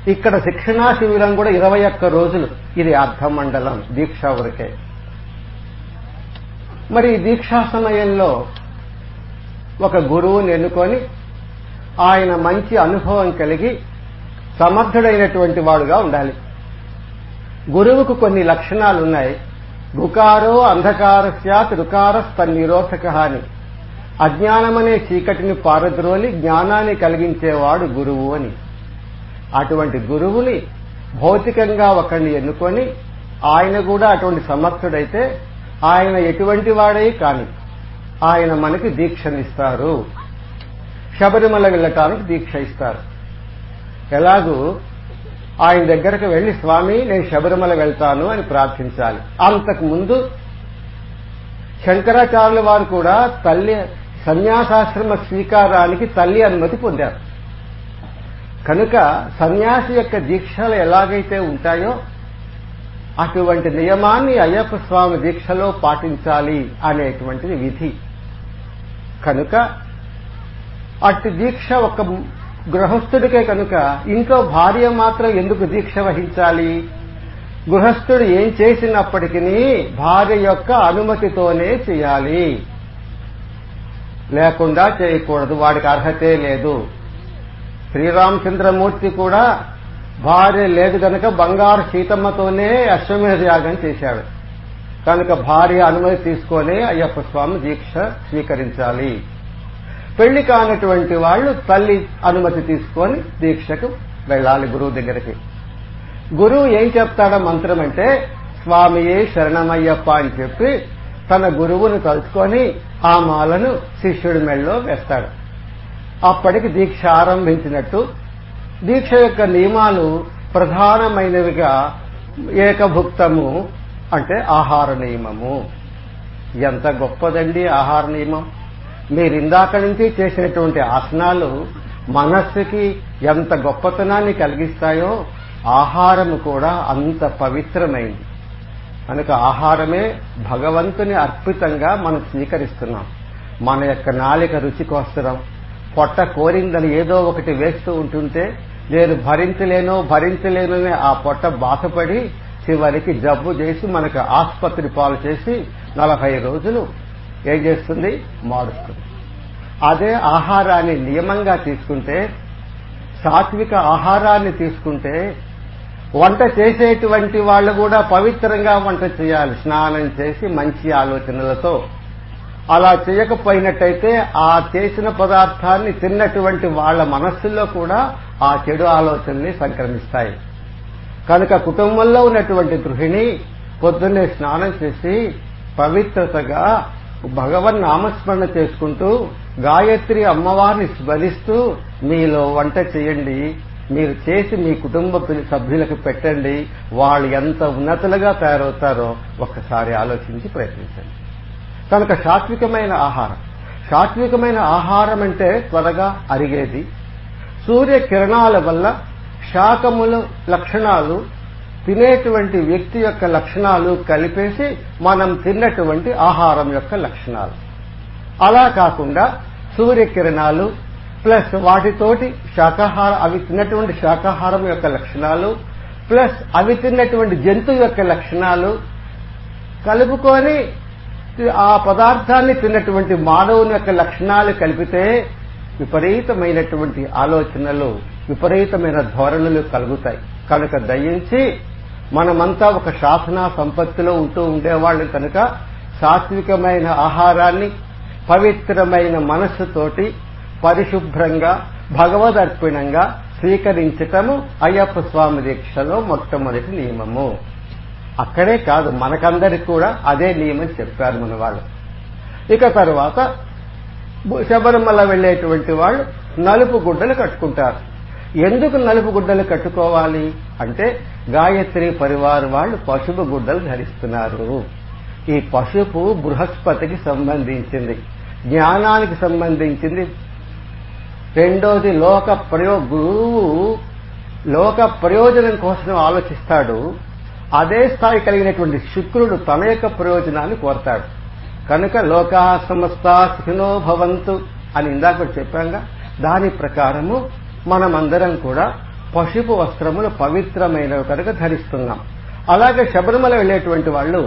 ఇక్కడ శిక్షణా శిబిరం కూడా ఇరవై ఒక్క రోజులు ఇది అర్ధమండలం దీక్షా వరకే మరి ఈ దీక్షా సమయంలో ఒక గురువుని ఎన్నుకొని ఆయన మంచి అనుభవం కలిగి సమర్థుడైనటువంటి వాడుగా ఉండాలి గురువుకు కొన్ని లక్షణాలు ఉన్నాయి రుకారో అంధకార స్యాత్ రుకారస్తన్నిరోధక అని అజ్ఞానమనే చీకటిని పారద్రోలి జ్ఞానాన్ని కలిగించేవాడు గురువు అని అటువంటి గురువుని భౌతికంగా ఒకరిని ఎన్నుకొని ఆయన కూడా అటువంటి సమర్థుడైతే ఆయన ఎటువంటి వాడై కాని ఆయన మనకి దీక్షనిస్తారు శబరిమల వెళ్ళటానికి దీక్ష ఇస్తారు ఎలాగూ ఆయన దగ్గరకు వెళ్లి స్వామి నేను శబరిమల వెళ్తాను అని ప్రార్థించాలి అంతకు ముందు శంకరాచార్యుల వారు కూడా తల్లి సన్యాసాశ్రమ స్వీకారానికి తల్లి అనుమతి పొందారు కనుక సన్యాసి యొక్క దీక్షలు ఎలాగైతే ఉంటాయో అటువంటి నియమాన్ని అయ్యప్ప స్వామి దీక్షలో పాటించాలి అనేటువంటిది విధి కనుక అట్టి దీక్ష ఒక గృహస్థుడికే కనుక ఇంట్లో భార్య మాత్రం ఎందుకు దీక్ష వహించాలి గృహస్థుడు ఏం చేసినప్పటికీ భార్య యొక్క అనుమతితోనే చేయాలి లేకుండా చేయకూడదు వాడికి అర్హతే లేదు శ్రీరామచంద్రమూర్తి కూడా భార్య లేదు కనుక బంగారు సీతమ్మతోనే అశ్వమేధ యాగం చేశాడు కనుక భార్య అనుమతి తీసుకొని అయ్యప్ప స్వామి దీక్ష స్వీకరించాలి పెళ్లి కానటువంటి వాళ్ళు తల్లి అనుమతి తీసుకొని దీక్షకు వెళ్ళాలి గురువు దగ్గరికి గురువు ఏం చెప్తాడో మంత్రం అంటే స్వామియే శరణమయ్యప్ప అని చెప్పి తన గురువును తలుచుకొని ఆ మాలను శిష్యుడి మెళ్ళలో వేస్తాడు అప్పటికి దీక్ష ఆరంభించినట్టు దీక్ష యొక్క నియమాలు ప్రధానమైనవిగా ఏకభుక్తము అంటే ఆహార నియమము ఎంత గొప్పదండి ఆహార నియమం మీరు ఇందాక నుంచి చేసినటువంటి ఆసనాలు మనస్సుకి ఎంత గొప్పతనాన్ని కలిగిస్తాయో ఆహారము కూడా అంత పవిత్రమైంది కనుక ఆహారమే భగవంతుని అర్పితంగా మనం స్వీకరిస్తున్నాం మన యొక్క నాలిక రుచి కోసరం పొట్ట కోరిందని ఏదో ఒకటి వేస్తూ ఉంటుంటే నేను భరించలేను భరించలేనని ఆ పొట్ట బాధపడి చివరికి జబ్బు చేసి మనకు ఆసుపత్రి పాలు చేసి నలభై రోజులు ఏం చేస్తుంది మారుస్తుంది అదే ఆహారాన్ని నియమంగా తీసుకుంటే సాత్విక ఆహారాన్ని తీసుకుంటే వంట చేసేటువంటి వాళ్ళు కూడా పవిత్రంగా వంట చేయాలి స్నానం చేసి మంచి ఆలోచనలతో అలా చేయకపోయినట్టయితే ఆ చేసిన పదార్థాన్ని తిన్నటువంటి వాళ్ళ మనస్సుల్లో కూడా ఆ చెడు ఆలోచనల్ని సంక్రమిస్తాయి కనుక కుటుంబంలో ఉన్నటువంటి గృహిణి పొద్దున్నే స్నానం చేసి పవిత్రతగా భగవన్ నామస్మరణ చేసుకుంటూ గాయత్రి అమ్మవారిని స్మరిస్తూ మీలో వంట చేయండి మీరు చేసి మీ కుటుంబ సభ్యులకు పెట్టండి వాళ్ళు ఎంత ఉన్నతులుగా తయారవుతారో ఒక్కసారి ఆలోచించి ప్రయత్నించండి కనుక సాత్వికమైన ఆహారం సాత్వికమైన ఆహారం అంటే త్వరగా అరిగేది సూర్య కిరణాల వల్ల శాకముల లక్షణాలు తినేటువంటి వ్యక్తి యొక్క లక్షణాలు కలిపేసి మనం తిన్నటువంటి ఆహారం యొక్క లక్షణాలు అలా కాకుండా సూర్యకిరణాలు ప్లస్ వాటితోటి శాకాహార అవి తిన్నటువంటి శాకాహారం యొక్క లక్షణాలు ప్లస్ అవి తిన్నటువంటి జంతువు యొక్క లక్షణాలు కలుపుకొని ఆ పదార్థాన్ని తిన్నటువంటి మానవుని యొక్క లక్షణాలు కలిపితే విపరీతమైనటువంటి ఆలోచనలు విపరీతమైన ధోరణులు కలుగుతాయి కనుక దయించి మనమంతా ఒక శాసన సంపత్తిలో ఉంటూ ఉండేవాళ్ళు కనుక సాత్వికమైన ఆహారాన్ని పవిత్రమైన మనస్సుతోటి పరిశుభ్రంగా భగవదర్పిణంగా స్వీకరించటము అయ్యప్ప స్వామి దీక్షలో మొట్టమొదటి నియమము అక్కడే కాదు మనకందరికి కూడా అదే నియమం చెప్పారు మన వాళ్ళు ఇక తర్వాత శబరిమల వెళ్లేటువంటి వాళ్ళు నలుపు గుడ్డలు కట్టుకుంటారు ఎందుకు నలుపు గుడ్డలు కట్టుకోవాలి అంటే గాయత్రి పరివార్ వాళ్ళు పసుపు గుడ్డలు ధరిస్తున్నారు ఈ పసుపు బృహస్పతికి సంబంధించింది జ్ఞానానికి సంబంధించింది రెండోది లోక ప్రయో గురువు లోక ప్రయోజనం కోసం ఆలోచిస్తాడు అదే స్థాయి కలిగినటువంటి శుక్రుడు తన యొక్క ప్రయోజనాన్ని కోరతాడు కనుక లోకా సమస్త సుఖినో భవంతు అని ఇందాక చెప్పాంగా దాని ప్రకారము మనమందరం కూడా పసుపు వస్త్రములు పవిత్రమైనవి కనుక ధరిస్తున్నాం అలాగే శబరిమల వెళ్ళేటువంటి వాళ్ళు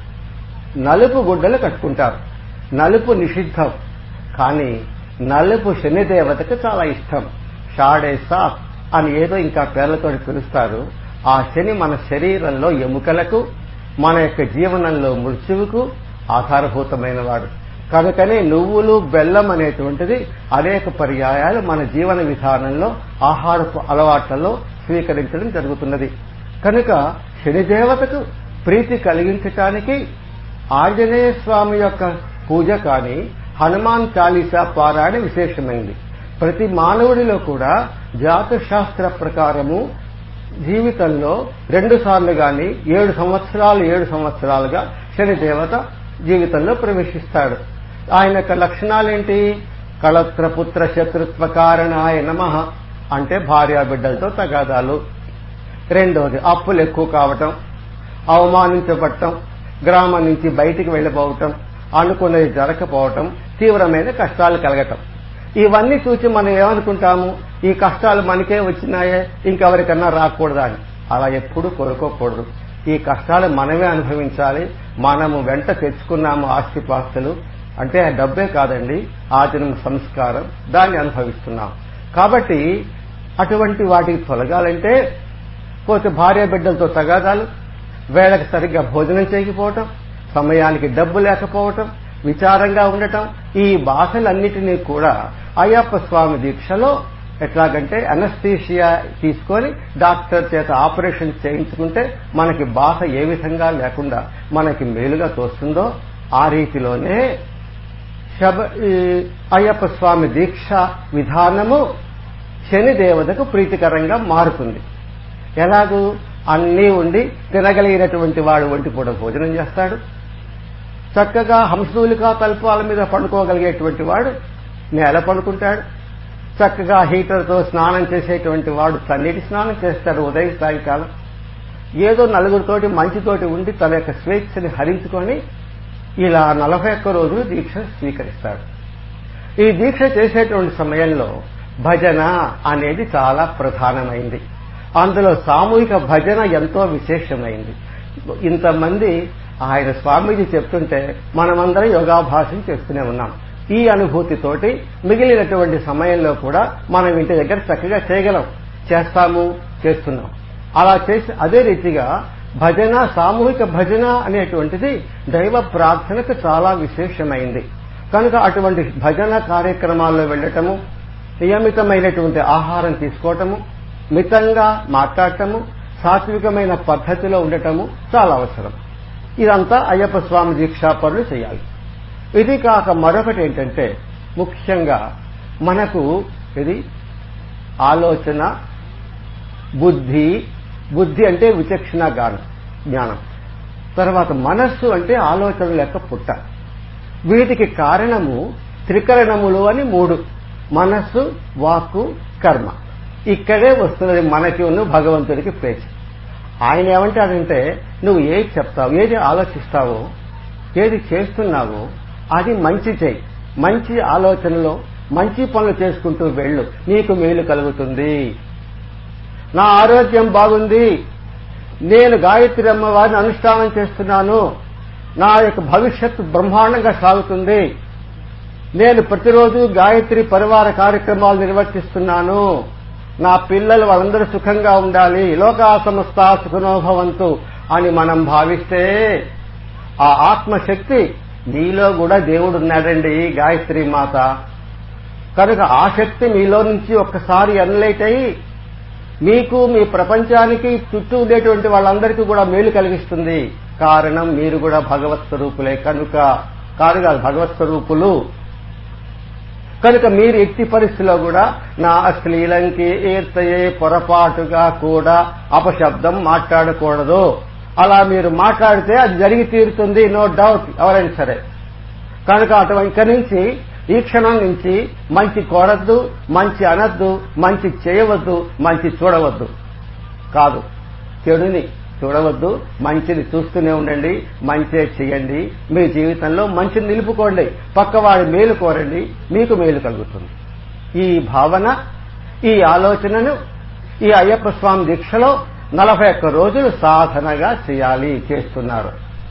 నలుపు గుడ్డలు కట్టుకుంటారు నలుపు నిషిద్ధం కానీ నలుపు శనిదేవతకు చాలా ఇష్టం షాడే సాఫ్ అని ఏదో ఇంకా పేర్లతో పిలుస్తారు ఆ శని మన శరీరంలో ఎముకలకు మన యొక్క జీవనంలో మృత్యువుకు ఆధారభూతమైన వాడు కనుకనే నువ్వులు బెల్లం అనేటువంటిది అనేక పర్యాయాలు మన జీవన విధానంలో ఆహారపు అలవాట్లలో స్వీకరించడం జరుగుతున్నది కనుక శనిదేవతకు ప్రీతి కలిగించటానికి ఆంజనేయ స్వామి యొక్క పూజ కానీ హనుమాన్ చాలీసా పారాయణ విశేషమైంది ప్రతి మానవుడిలో కూడా జాతశాస్త్ర ప్రకారము జీవితంలో రెండు సార్లు గాని ఏడు సంవత్సరాలు ఏడు సంవత్సరాలుగా శని దేవత జీవితంలో ప్రవేశిస్తాడు ఆయన యొక్క లక్షణాలేంటి కళత్రపుత్ర శత్రుత్వ కారణాయ నమ అంటే భార్యా బిడ్డలతో తగాదాలు రెండోది అప్పులు ఎక్కువ కావటం అవమానించబడటం గ్రామం నుంచి బయటికి వెళ్ళిపోవటం అనుకున్నది జరగకపోవటం తీవ్రమైన కష్టాలు కలగటం ఇవన్నీ చూసి మనం ఏమనుకుంటాము ఈ కష్టాలు మనకే వచ్చినాయే ఇంకెవరికన్నా రాకూడదా అని అలా ఎప్పుడూ కోరుకోకూడదు ఈ కష్టాలు మనమే అనుభవించాలి మనము వెంట తెచ్చుకున్నాము ఆస్తిపాస్తులు అంటే ఆ డబ్బే కాదండి ఆచరణ సంస్కారం దాన్ని అనుభవిస్తున్నాం కాబట్టి అటువంటి వాటికి తొలగాలంటే పోతే భార్య బిడ్డలతో తగాదాలు వేళకు సరిగ్గా భోజనం చేయకపోవటం సమయానికి డబ్బు లేకపోవటం విచారంగా ఉండటం ఈ బాధలన్నిటినీ కూడా అయ్యప్ప స్వామి దీక్షలో ఎట్లాగంటే అనస్థీషియా తీసుకొని డాక్టర్ చేత ఆపరేషన్ చేయించుకుంటే మనకి బాధ ఏ విధంగా లేకుండా మనకి మేలుగా తోస్తుందో ఆ రీతిలోనే శబ ఈ అయ్యప్ప స్వామి దీక్ష విధానము శని దేవతకు ప్రీతికరంగా మారుతుంది ఎలాగూ అన్నీ ఉండి తినగలిగినటువంటి వాడు ఒంటి పూట భోజనం చేస్తాడు చక్కగా హంసూలికా తల్పాల మీద పండుకోగలిగేటువంటి వాడు నేల పడుకుంటాడు చక్కగా హీటర్తో స్నానం చేసేటువంటి వాడు చన్నీటి స్నానం చేస్తాడు ఉదయం సాయంకాలం ఏదో నలుగురితోటి మంచితోటి ఉండి తన యొక్క స్వేచ్ఛని హరించుకొని ఇలా నలభై ఒక్క రోజులు దీక్ష స్వీకరిస్తాడు ఈ దీక్ష చేసేటువంటి సమయంలో భజన అనేది చాలా ప్రధానమైంది అందులో సామూహిక భజన ఎంతో విశేషమైంది ఇంతమంది ఆయన స్వామీజీ చెప్తుంటే మనమందరం యోగాభాసం చేస్తూనే ఉన్నాం ఈ అనుభూతితోటి మిగిలినటువంటి సమయంలో కూడా మనం ఇంటి దగ్గర చక్కగా చేయగలం చేస్తాము చేస్తున్నాం అలా చేసి అదే రీతిగా భజన సామూహిక భజన అనేటువంటిది దైవ ప్రార్థనకు చాలా విశేషమైంది కనుక అటువంటి భజన కార్యక్రమాల్లో వెళ్ళటము నియమితమైనటువంటి ఆహారం తీసుకోవటము మితంగా మాట్లాడటము సాత్వికమైన పద్ధతిలో ఉండటము చాలా అవసరం ఇదంతా అయ్యప్ప స్వామి దీక్షా పనులు చేయాలి ఇది కాక మరొకటి ఏంటంటే ముఖ్యంగా మనకు ఇది ఆలోచన బుద్ధి బుద్ధి అంటే విచక్షణ జ్ఞానం తర్వాత మనస్సు అంటే ఆలోచనల యొక్క పుట్ట వీటికి కారణము త్రికరణములు అని మూడు మనస్సు వాక్కు కర్మ ఇక్కడే వస్తున్నది మనకి ఉన్న భగవంతుడికి పేచి ఆయన ఏమంటాడంటే నువ్వు ఏది చెప్తావు ఏది ఆలోచిస్తావో ఏది చేస్తున్నావో అది మంచి చేయి మంచి ఆలోచనలో మంచి పనులు చేసుకుంటూ వెళ్ళు నీకు మేలు కలుగుతుంది నా ఆరోగ్యం బాగుంది నేను గాయత్రి అమ్మవారిని అనుష్ఠానం చేస్తున్నాను నా యొక్క భవిష్యత్తు బ్రహ్మాండంగా సాగుతుంది నేను ప్రతిరోజు గాయత్రి పరివార కార్యక్రమాలు నిర్వర్తిస్తున్నాను నా పిల్లలు వాళ్ళందరూ సుఖంగా ఉండాలి లోకా సమస్త సుఖనోభవంతు అని మనం భావిస్తే ఆ ఆత్మశక్తి మీలో కూడా దేవుడు ఉన్నాడండి గాయత్రి మాత కనుక ఆ శక్తి మీలో నుంచి ఒక్కసారి ఎన్లైట్ అయ్యి మీకు మీ ప్రపంచానికి చుట్టూ ఉండేటువంటి వాళ్ళందరికీ కూడా మేలు కలిగిస్తుంది కారణం మీరు కూడా భగవత్ స్వరూపులే కనుక కాదు కాదు భగవత్ స్వరూపులు కనుక మీరు ఎట్టి పరిస్థితిలో కూడా నా అశ్లీలంకి ఈర్తయే పొరపాటుగా కూడా అపశబ్దం మాట్లాడకూడదు అలా మీరు మాట్లాడితే అది జరిగి తీరుతుంది నో డౌట్ ఎవరైనా సరే కనుక అటువంటి నుంచి ఈ క్షణం నుంచి మంచి కోరద్దు మంచి అనద్దు మంచి చేయవద్దు మంచి చూడవద్దు కాదు చెడుని చూడవద్దు మంచిని చూస్తూనే ఉండండి మంచే చేయండి మీ జీవితంలో మంచిని నిలుపుకోండి పక్కవాడి మేలు కోరండి మీకు మేలు కలుగుతుంది ఈ భావన ఈ ఆలోచనను ఈ అయ్యప్ప స్వామి దీక్షలో నలభై ఒక్క రోజులు సాధనగా చేయాలి చేస్తున్నారు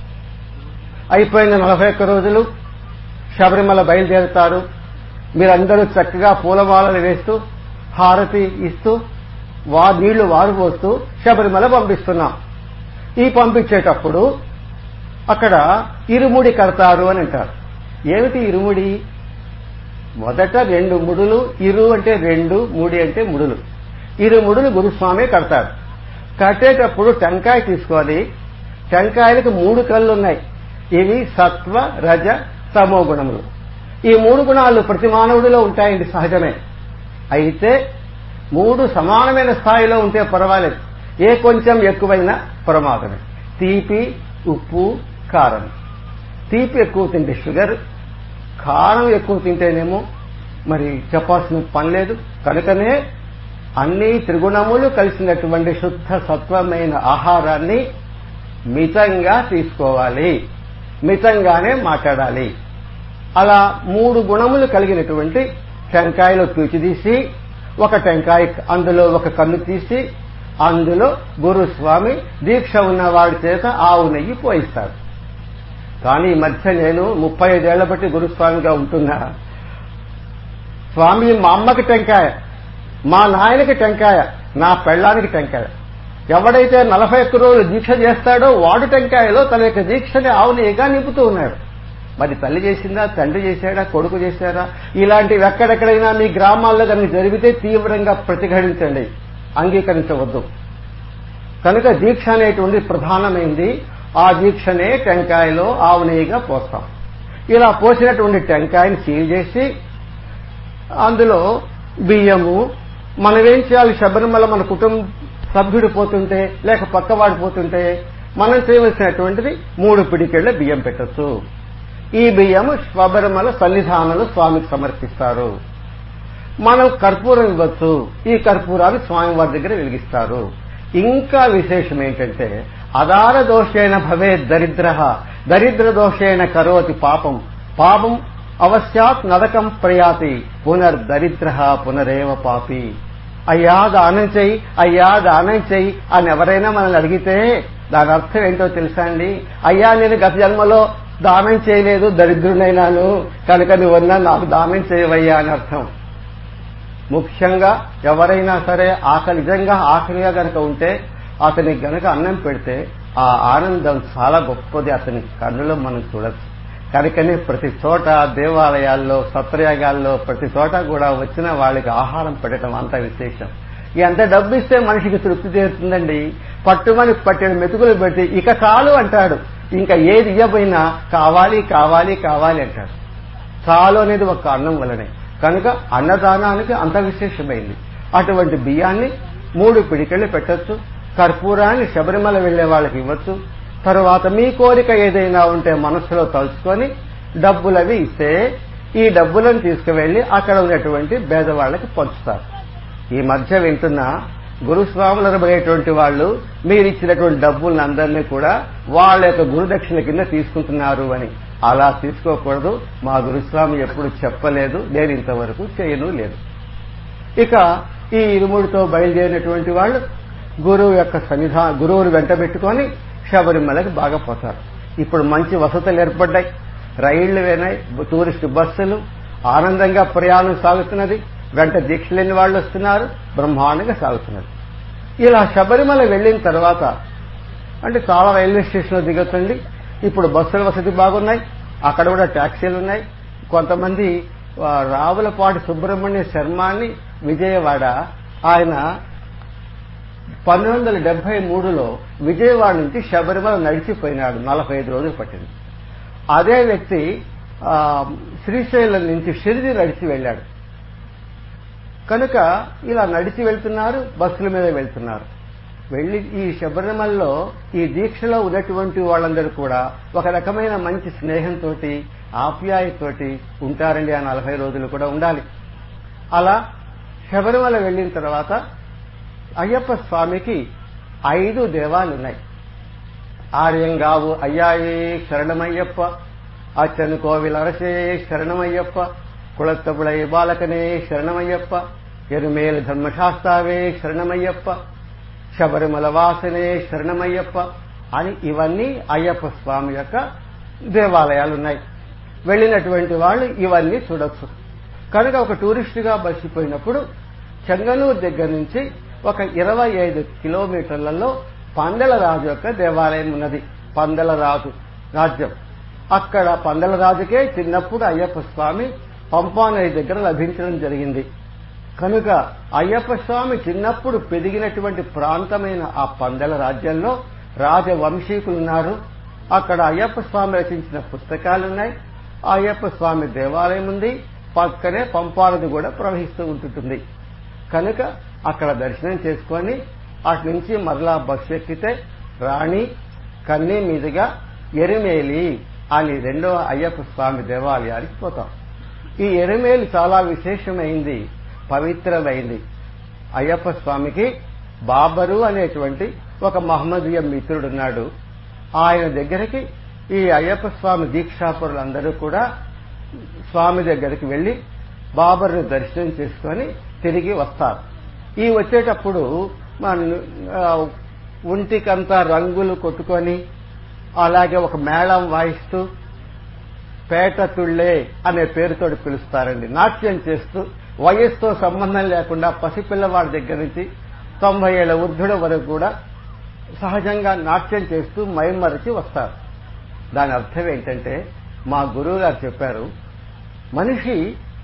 అయిపోయిన నలభై ఒక్క రోజులు శబరిమల బయలుదేరుతారు మీరందరూ చక్కగా పూలమాలలు వేస్తూ హారతి ఇస్తూ వా నీళ్లు వారు పోస్తూ శబరిమల పంపిస్తున్నాం ఈ పంపించేటప్పుడు అక్కడ ఇరుముడి కడతారు అని అంటారు ఏమిటి ఇరుముడి మొదట రెండు ముడులు ఇరు అంటే రెండు ముడి అంటే ముడులు ఇరు ముడులు గురుస్వామి కడతారు కట్టేటప్పుడు టెంకాయ తీసుకోవాలి టెంకాయలకు మూడు కళ్ళు ఉన్నాయి ఇవి సత్వ రజ తమో గుణములు ఈ మూడు గుణాలు ప్రతి మానవుడిలో ఉంటాయండి సహజమే అయితే మూడు సమానమైన స్థాయిలో ఉంటే పర్వాలేదు ఏ కొంచెం ఎక్కువైనా ప్రమాదమే తీపి ఉప్పు కారం తీపి ఎక్కువ తింటే షుగర్ కారం ఎక్కువ తింటేనేమో మరి చెప్పాల్సిన పని లేదు కనుకనే అన్ని త్రిగుణములు కలిసినటువంటి శుద్ధ సత్వమైన ఆహారాన్ని మితంగా తీసుకోవాలి మితంగానే మాట్లాడాలి అలా మూడు గుణములు కలిగినటువంటి టెంకాయలో తీసి ఒక టెంకాయ అందులో ఒక కన్ను తీసి అందులో గురుస్వామి దీక్ష ఉన్నవాడి చేత ఆవు నెయ్యి పోయిస్తారు కానీ ఈ మధ్య నేను ముప్పై ఐదేళ్ల బట్టి గురుస్వామిగా ఉంటున్నా స్వామి మా అమ్మకి టెంకాయ మా నాయనకి టెంకాయ నా పెళ్ళానికి టెంకాయ ఎవడైతే నలభై ఒక్క రోజులు దీక్ష చేస్తాడో వాడు టెంకాయలో తన యొక్క దీక్షని ఆవునేగా నింపుతూ ఉన్నాడు మరి తల్లి చేసిందా తండ్రి చేశాడా కొడుకు చేశారా ఇలాంటివి ఎక్కడెక్కడైనా మీ గ్రామాల్లో కనుక జరిగితే తీవ్రంగా ప్రతిఘటించండి అంగీకరించవద్దు కనుక దీక్ష అనేటువంటి ప్రధానమైంది ఆ దీక్షనే టెంకాయలో ఆవునేయిగా పోస్తాం ఇలా పోసినటువంటి టెంకాయని సీల్ చేసి అందులో బియ్యము మనమేం చేయాలి శబరిమల మన కుటుంబ సభ్యుడు పోతుంటే లేక పక్కవాడు పోతుంటే మనం చేయవలసినటువంటిది మూడు పిడికెళ్ల బియ్యం పెట్టచ్చు ఈ బియ్యము శబరిమల సన్నిధానంలో స్వామికి సమర్పిస్తారు మనం కర్పూరం ఇవ్వచ్చు ఈ కర్పూరాన్ని స్వామివారి దగ్గర వెలిగిస్తారు ఇంకా విశేషం ఏంటంటే అదార దోషేణ భవే దరిద్ర దరిద్ర దోషేణ కరోతి పాపం పాపం అవశ్యాత్ నరకం ప్రయాతి పునర్దరిద్ర పునరేవ పాపి అయ్యా దానం చెయ్యి అయ్యా దానం చెయ్యి అని ఎవరైనా మనల్ని అడిగితే దాని అర్థం ఏంటో తెలుసా అండి అయ్యా నేను గత జన్మలో దానం చేయలేదు దరిద్రునైనాను కనుక నువ్వన్నా నాకు దానం చేయవయ్యా అని అర్థం ముఖ్యంగా ఎవరైనా సరే ఆకలి నిజంగా ఆకలిగా గనక ఉంటే అతనికి గనక అన్నం పెడితే ఆ ఆనందం చాలా గొప్పది అతని కన్నులో మనం చూడొచ్చు కనుకనే ప్రతి చోట దేవాలయాల్లో సత్రయాగాల్లో ప్రతి చోట కూడా వచ్చిన వాళ్ళకి ఆహారం పెట్టడం అంత విశేషం ఎంత డబ్బు ఇస్తే మనిషికి తృప్తి తీరుతుందండి పట్టుమని పట్టిన మెతుకులు పెట్టి ఇక చాలు అంటాడు ఇంకా ఏది ఇవ్వబోయినా కావాలి కావాలి కావాలి అంటాడు చాలు అనేది ఒక కారణం వలనే కనుక అన్నదానానికి అంత విశేషమైంది అటువంటి బియ్యాన్ని మూడు పిడికెళ్ళు పెట్టొచ్చు కర్పూరాన్ని శబరిమల వెళ్లే వాళ్ళకి ఇవ్వచ్చు తరువాత మీ కోరిక ఏదైనా ఉంటే మనస్సులో తలుచుకొని డబ్బులవి ఇస్తే ఈ డబ్బులను తీసుకువెళ్లి అక్కడ ఉన్నటువంటి పేదవాళ్ళకి పంచుతారు ఈ మధ్య వింటున్న గురుస్వాములు అనబడేటువంటి వాళ్ళు మీరు ఇచ్చినటువంటి డబ్బులను అందరినీ కూడా వాళ్ళ యొక్క గురుదక్షిణ కింద తీసుకుంటున్నారు అని అలా తీసుకోకూడదు మా గురుస్వామి ఎప్పుడు చెప్పలేదు నేను ఇంతవరకు చేయను లేదు ఇక ఈ ఇరుముడితో బయలుదేరినటువంటి వాళ్ళు గురువు యొక్క సన్నిధా గురువుని వెంట పెట్టుకొని శబరిమలకి బాగా పోతారు ఇప్పుడు మంచి వసతులు ఏర్పడ్డాయి రైళ్లు వేనాయి టూరిస్ట్ బస్సులు ఆనందంగా ప్రయాణం సాగుతున్నది వెంట దీక్ష లేని వాళ్ళు వస్తున్నారు బ్రహ్మాండంగా సాగుతున్నది ఇలా శబరిమల వెళ్ళిన తర్వాత అంటే చాలా రైల్వే స్టేషన్లో దిగొచ్చండి ఇప్పుడు బస్సుల వసతి బాగున్నాయి అక్కడ కూడా ట్యాక్సీలు ఉన్నాయి కొంతమంది రావులపాటి సుబ్రహ్మణ్య శర్మ అని విజయవాడ ఆయన పంతొమ్మిది వందల డెబ్బై మూడులో విజయవాడ నుంచి శబరిమల నడిచిపోయినాడు నలభై ఐదు రోజులు పట్టింది అదే వ్యక్తి శ్రీశైలం నుంచి షిరిడి నడిచి వెళ్ళాడు కనుక ఇలా నడిచి వెళ్తున్నారు బస్సుల మీద వెళ్తున్నారు వెళ్లి ఈ శబరిమలలో ఈ దీక్షలో ఉన్నటువంటి వాళ్ళందరూ కూడా ఒక రకమైన మంచి స్నేహంతో ఆప్యాయతోటి ఉంటారండి ఆ నలభై రోజులు కూడా ఉండాలి అలా శబరిమల వెళ్ళిన తర్వాత అయ్యప్ప స్వామికి ఐదు దేవాలు ఉన్నాయి ఆర్యంగావు అయ్యాయే శరణమయ్యప్ప అచ్చను కోవిల అరసే శరణమయ్యప్ప కుళత్తపుడై బాలకనే శరణమయ్యప్ప ఎరుమేలు ధర్మశాస్త్రావే శరణమయ్యప్ప శబరిమల వాసనే శరణమయ్యప్ప అని ఇవన్నీ అయ్యప్ప స్వామి యొక్క దేవాలయాలు ఉన్నాయి వెళ్ళినటువంటి వాళ్ళు ఇవన్నీ చూడొచ్చు కనుక ఒక టూరిస్టుగా బసిపోయినప్పుడు చెంగనూరు దగ్గర నుంచి ఒక ఇరవై ఐదు కిలోమీటర్లలో పందలరాజు యొక్క దేవాలయం ఉన్నది పందలరాజు రాజ్యం అక్కడ పందలరాజుకే చిన్నప్పుడు అయ్యప్ప స్వామి పంపానది దగ్గర లభించడం జరిగింది కనుక అయ్యప్ప స్వామి చిన్నప్పుడు పెరిగినటువంటి ప్రాంతమైన ఆ పందల రాజ్యంలో రాజవంశీకులున్నారు అక్కడ అయ్యప్ప స్వామి రచించిన పుస్తకాలున్నాయి అయ్యప్ప స్వామి దేవాలయం ఉంది పక్కనే పంపానది కూడా ప్రవహిస్తూ ఉంటుంటుంది కనుక అక్కడ దర్శనం చేసుకొని అటు నుంచి మరలా బస్సు ఎక్కితే రాణి కన్నీ మీదుగా ఎరిమేలి అని రెండో అయ్యప్ప స్వామి దేవాలయానికి పోతాం ఈ ఎరిమేలి చాలా విశేషమైంది పవిత్రమైంది అయ్యప్ప స్వామికి బాబరు అనేటువంటి ఒక మహమ్మదీయ మిత్రుడున్నాడు ఆయన దగ్గరికి ఈ అయ్యప్ప స్వామి దీక్షాపరులందరూ కూడా స్వామి దగ్గరికి వెళ్లి బాబర్ను దర్శనం చేసుకొని తిరిగి వస్తారు ఈ వచ్చేటప్పుడు మన ఒంటికంతా రంగులు కొట్టుకొని అలాగే ఒక మేళం వాయిస్తూ పేట తుళ్ళే అనే పేరుతో పిలుస్తారండి నాట్యం చేస్తూ వయస్సుతో సంబంధం లేకుండా పసిపిల్లవాడి దగ్గర నుంచి తొంభై ఏళ్ల వృద్ధుడు వరకు కూడా సహజంగా నాట్యం చేస్తూ మైమరచి వస్తారు దాని అర్థం ఏంటంటే మా గురువు గారు చెప్పారు మనిషి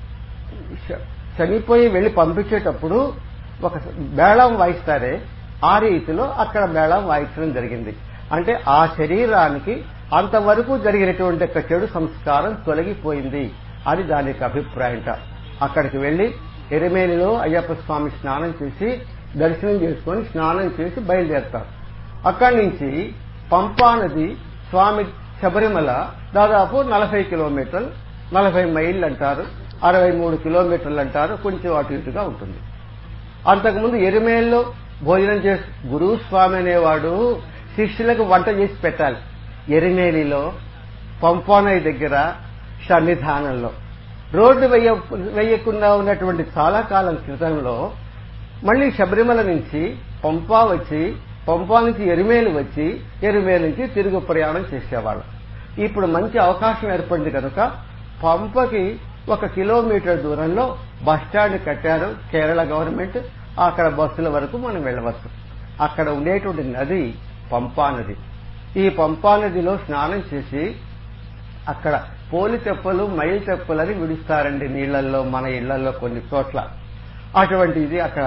చనిపోయి వెళ్లి పంపించేటప్పుడు ఒక బేళం వాయిస్తారే ఆ రీతిలో అక్కడ బేళం వాయించడం జరిగింది అంటే ఆ శరీరానికి అంతవరకు జరిగినటువంటి ఒక చెడు సంస్కారం తొలగిపోయింది అని దానికి అభిప్రాయంట అక్కడికి వెళ్లి ఎరిమేలిలో అయ్యప్ప స్వామి స్నానం చేసి దర్శనం చేసుకుని స్నానం చేసి బయలుదేరతారు అక్కడి నుంచి పంపానది స్వామి శబరిమల దాదాపు నలభై కిలోమీటర్లు నలభై మైళ్ళు అంటారు అరవై మూడు కిలోమీటర్లు అంటారు కొంచెం అటు ఇటుగా ఉంటుంది అంతకుముందు ఎరిమేల్లో భోజనం చేసి గురువు స్వామి అనేవాడు శిష్యులకు వంట చేసి పెట్టాలి ఎరిమేలిలో పంపానయ్య దగ్గర సన్నిధానంలో రోడ్డు వెయ్య వెయ్యకుండా ఉన్నటువంటి చాలా కాలం క్రితంలో మళ్లీ శబరిమల నుంచి పంపా వచ్చి పంపా నుంచి ఎరిమేలు వచ్చి ఎరిమేలు నుంచి తిరుగు ప్రయాణం చేసేవాళ్ళు ఇప్పుడు మంచి అవకాశం ఏర్పడింది కనుక పంపకి ఒక కిలోమీటర్ దూరంలో బస్టాండ్ కట్టారు కేరళ గవర్నమెంట్ అక్కడ బస్సుల వరకు మనం వెళ్ళవచ్చు అక్కడ ఉండేటువంటి నది పంపా నది ఈ పంపా నదిలో స్నానం చేసి అక్కడ పోలి తెప్పలు మైల్ తెప్పలని విడుస్తారండి నీళ్లలో మన ఇళ్లలో కొన్ని చోట్ల అటువంటి ఇది అక్కడ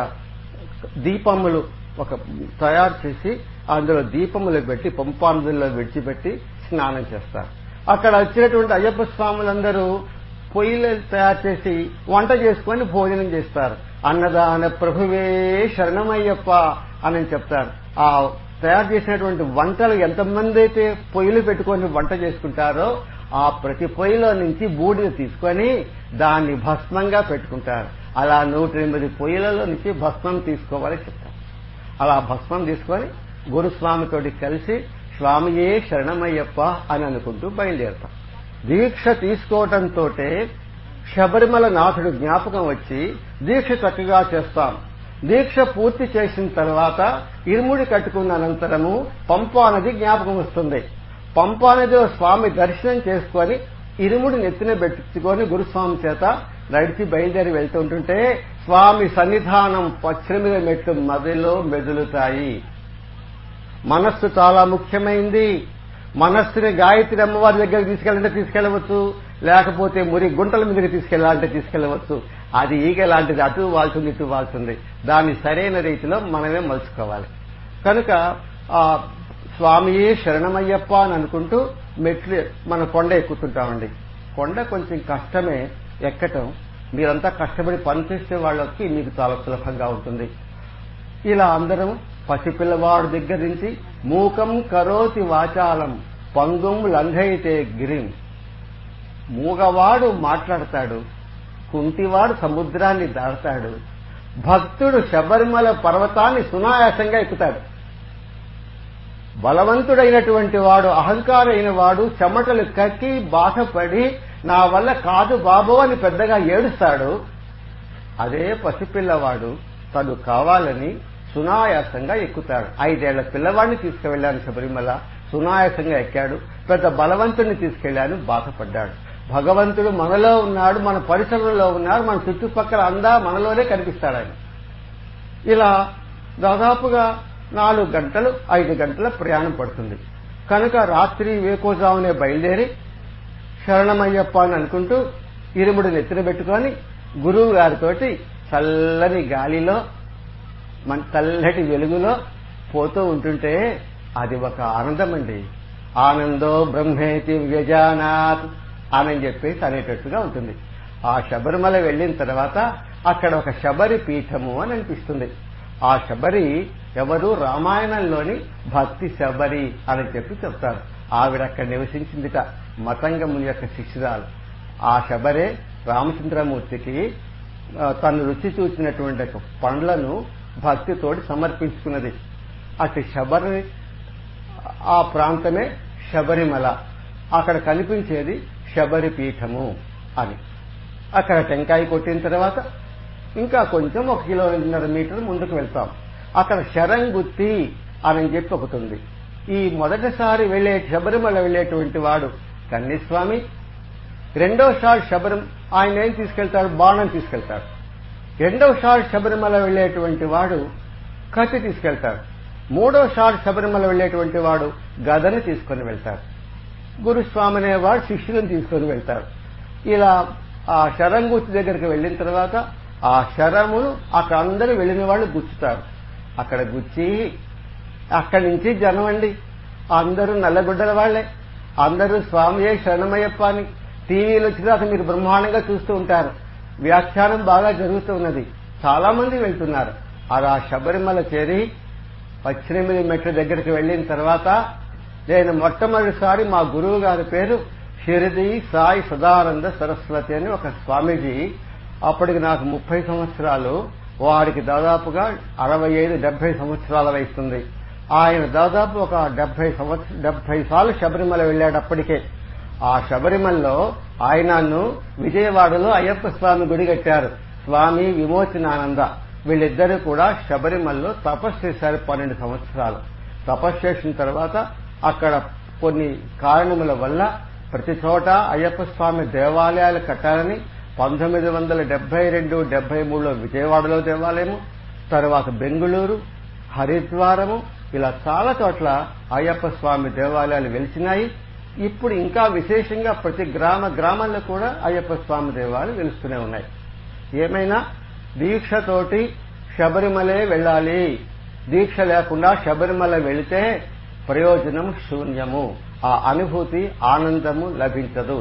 దీపములు ఒక తయారు చేసి అందులో దీపములు పెట్టి పంపానదుల్లో విడిచిపెట్టి స్నానం చేస్తారు అక్కడ వచ్చినటువంటి అయ్యప్ప స్వాములందరూ పొయ్యిలు తయారు చేసి వంట చేసుకొని భోజనం చేస్తారు అన్నదాన ప్రభువే శరణమయ్యప్ప అని చెప్తారు ఆ తయారు చేసినటువంటి వంటలు ఎంతమంది అయితే పొయ్యిలు పెట్టుకొని వంట చేసుకుంటారో ఆ ప్రతి పొయ్యిలో నుంచి బూడిద తీసుకొని దాన్ని భస్మంగా పెట్టుకుంటారు అలా నూట ఎనిమిది పొయ్యిలలో నుంచి భస్మం తీసుకోవాలని చెప్తారు అలా భస్మం తీసుకొని గురుస్వామితోటి కలిసి స్వామియే శరణమయ్యప్ప అని అనుకుంటూ బయలుదేరతాం దీక్ష తీసుకోవటంతో శబరిమల నాథుడు జ్ఞాపకం వచ్చి దీక్ష చక్కగా చేస్తాం దీక్ష పూర్తి చేసిన తర్వాత ఇరుముడి కట్టుకున్న అనంతరము పంపా నది జ్ఞాపకం వస్తుంది పంపా నదిలో స్వామి దర్శనం చేసుకొని ఇరుముడి నెత్తిన పెట్టుకొని గురుస్వామి చేత నడిచి బయలుదేరి వెళ్తుంటుంటే స్వామి సన్నిధానం పశ్చిమిద మెట్లు మదిలో మెదులుతాయి మనస్సు చాలా ముఖ్యమైంది మనస్సుని గాయత్రి అమ్మవారి దగ్గరికి తీసుకెళ్ళాలంటే తీసుకెళ్లవచ్చు లేకపోతే మురి గుంటల మీదకి తీసుకెళ్లాలంటే తీసుకెళ్లవచ్చు అది ఈగ లాంటిది అటు వాల్చుంది ఇటు వాల్చుంది దాన్ని సరైన రీతిలో మనమే మలుచుకోవాలి కనుక ఆ స్వామియే శరణమయ్యప్ప అని అనుకుంటూ మెట్లు మన కొండ ఎక్కుతుంటామండి కొండ కొంచెం కష్టమే ఎక్కటం మీరంతా కష్టపడి పనిచేసే వాళ్ళకి మీకు చాలా సులభంగా ఉంటుంది ఇలా అందరం పసిపిల్లవాడు దగ్గర నుంచి మూకం కరోతి వాచాలం పంగుం లంఘయితే గిరిం మూగవాడు మాట్లాడతాడు కుంటివాడు సముద్రాన్ని దాడతాడు భక్తుడు శబరిమల పర్వతాన్ని సునాయాసంగా ఎక్కుతాడు బలవంతుడైనటువంటి వాడు అహంకారైన వాడు చెమటలు కక్కి బాధపడి నా వల్ల కాదు బాబు అని పెద్దగా ఏడుస్తాడు అదే పసిపిల్లవాడు తను కావాలని సునాయాసంగా ఎక్కుతాడు ఐదేళ్ల పిల్లవాడిని తీసుకువెళ్ళాను శబరిమల సునాయాసంగా ఎక్కాడు పెద్ద బలవంతుడిని తీసుకెళ్లాను బాధపడ్డాడు భగవంతుడు మనలో ఉన్నాడు మన పరిసరంలో ఉన్నాడు మన చుట్టుపక్కల అందా మనలోనే కనిపిస్తాడు ఆయన ఇలా దాదాపుగా నాలుగు గంటలు ఐదు గంటల ప్రయాణం పడుతుంది కనుక రాత్రి వేకోజామునే బయలుదేరి శరణమయ్యప్ప అని అనుకుంటూ ఇరుముడు నెత్తిన పెట్టుకొని గురువు గారితోటి చల్లని గాలిలో మన తెల్లటి వెలుగులో పోతూ ఉంటుంటే అది ఒక ఆనందం అండి ఆనందో బ్రహ్మేతి వ్యజానాత్ అని చెప్పేసి అనేటట్టుగా ఉంటుంది ఆ శబరిమల వెళ్ళిన తర్వాత అక్కడ ఒక శబరి పీఠము అని అనిపిస్తుంది ఆ శబరి ఎవరు రామాయణంలోని భక్తి శబరి అని చెప్పి చెప్తారు ఆవిడ అక్కడ నివసించిందిట మతంగముని యొక్క శిష్యురాలు ఆ శబరే రామచంద్రమూర్తికి తను రుచి చూసినటువంటి పండ్లను భక్తితోటి సమర్పించుకున్నది అటు శబరి ఆ ప్రాంతమే శబరిమల అక్కడ కనిపించేది శబరి పీఠము అని అక్కడ టెంకాయ కొట్టిన తర్వాత ఇంకా కొంచెం ఒక కిలోమీటర్ మీటర్ ముందుకు వెళ్తాం అక్కడ శరంగుత్తి అని చెప్పి ఒకటి ఉంది ఈ మొదటిసారి వెళ్లే శబరిమల వెళ్లేటువంటి వాడు కన్నిస్వామి రెండోసారి శబరి ఆయన ఏం తీసుకెళ్తాడు బాణం తీసుకెళ్తాడు రెండోసారి శబరిమల వెళ్లేటువంటి వాడు కత్తి తీసుకెళ్తాడు మూడోసారి శబరిమల వెళ్లేటువంటి వాడు గదని తీసుకొని వెళ్తాడు గురుస్వామి అనేవాడు శిష్యులను తీసుకొని వెళ్తాడు ఇలా ఆ శరంగుత్తి దగ్గరికి వెళ్ళిన తర్వాత ఆ శరమును అక్కడ అందరూ వెళ్ళిన వాళ్ళు గుచ్చుతారు అక్కడ గుచ్చి అక్కడి నుంచి జనం అండి అందరూ నల్లగుడ్డల వాళ్లే అందరూ స్వామియే శరణమయ్యప్ప అని టీవీలు వచ్చినాక మీరు బ్రహ్మాండంగా చూస్తూ ఉంటారు వ్యాఖ్యానం బాగా జరుగుతూ ఉన్నది చాలా మంది వెళ్తున్నారు అలా శబరిమల చేరి పద్దెనిమిది మెట్ల దగ్గరికి వెళ్ళిన తర్వాత నేను మొట్టమొదటిసారి మా గురువు గారి పేరు షిరిడి సాయి సదానంద సరస్వతి అని ఒక స్వామీజీ అప్పటికి నాకు ముప్పై సంవత్సరాలు వారికి దాదాపుగా అరవై ఐదు డెబ్బై సంవత్సరాల వయస్తుంది ఆయన దాదాపు ఒక డెబ్బై సంవత్సరం డెబ్బై సార్లు శబరిమల వెళ్ళాడప్పటికే ఆ శబరిమలలో ఆయనను విజయవాడలో అయ్యప్ప స్వామి గుడి కట్టారు స్వామి విమోచనానంద వీళ్ళిద్దరూ కూడా శబరిమలలో తపస్సు చేశారు పన్నెండు సంవత్సరాలు తపస్సు చేసిన తర్వాత అక్కడ కొన్ని కారణముల వల్ల ప్రతి చోట అయ్యప్ప స్వామి దేవాలయాలు కట్టాలని పంతొమ్మిది వందల డెబ్బై రెండు డెబ్బై మూడులో విజయవాడలో దేవాలయము తర్వాత బెంగుళూరు హరిద్వారము ఇలా చాలా చోట్ల అయ్యప్ప స్వామి దేవాలయాలు వెలిసినాయి ఇప్పుడు ఇంకా విశేషంగా ప్రతి గ్రామ గ్రామాల్లో కూడా అయ్యప్ప స్వామి దేవాలయాలు వెలుస్తూనే ఉన్నాయి ఏమైనా దీక్షతోటి శబరిమలే వెళ్ళాలి దీక్ష లేకుండా శబరిమల వెళితే ప్రయోజనం శూన్యము ఆ అనుభూతి ఆనందము లభించదు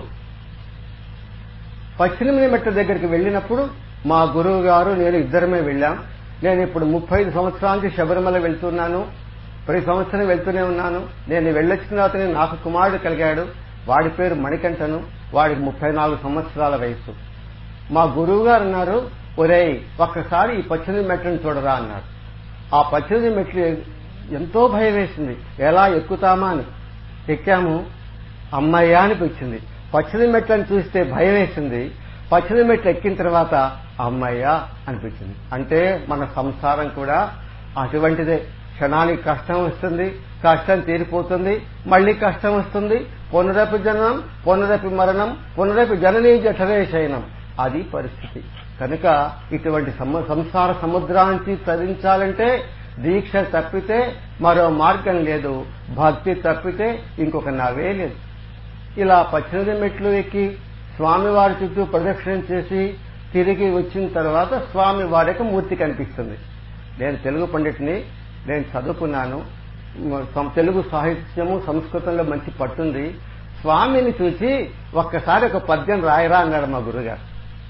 పద్దెనిమిది మెట్ల దగ్గరికి వెళ్ళినప్పుడు మా గురువు గారు నేను ఇద్దరమే వెళ్ళాం నేను ఇప్పుడు ముప్పై ఐదు సంవత్సరాల నుంచి శబరిమల వెళ్తున్నాను ప్రతి సంవత్సరం వెళ్తూనే ఉన్నాను నేను వెళ్ళొచ్చిన తర్వాత నాకు కుమారుడు కలిగాడు వాడి పేరు మణికంఠను వాడికి ముప్పై నాలుగు సంవత్సరాల వయసు మా గురువు గారు అన్నారు ఒరేయ్ ఒక్కసారి ఈ పద్దెనిమిది మెట్లను చూడరా అన్నారు ఆ పద్దెనిమిది మెట్లు ఎంతో భయం వేసింది ఎలా ఎక్కుతామా అని ఎక్కాము అమ్మయ్య అనిపించింది పద్దెనిమిది మెట్లను చూస్తే భయం వేసింది పద్దెనిమిది మెట్లు ఎక్కిన తర్వాత అమ్మయ్య అనిపించింది అంటే మన సంసారం కూడా అటువంటిదే క్షణానికి కష్టం వస్తుంది కష్టం తీరిపోతుంది మళ్ళీ కష్టం వస్తుంది పునరపి జననం పునరపి మరణం పునరపి జననీ జఠరే శయనం అది పరిస్థితి కనుక ఇటువంటి సంసార సముద్రానికి తరించాలంటే దీక్ష తప్పితే మరో మార్గం లేదు భక్తి తప్పితే ఇంకొక నవే లేదు ఇలా పద్దెనిమిది మెట్లు ఎక్కి స్వామివారి చుట్టూ ప్రదక్షిణ చేసి తిరిగి వచ్చిన తర్వాత స్వామి వారి యొక్క మూర్తి కనిపిస్తుంది నేను తెలుగు పండితుని నేను చదువుకున్నాను తెలుగు సాహిత్యము సంస్కృతంలో మంచి పట్టుంది స్వామిని చూసి ఒక్కసారి ఒక పద్యం రాయరా అన్నాడు మా గురుగారు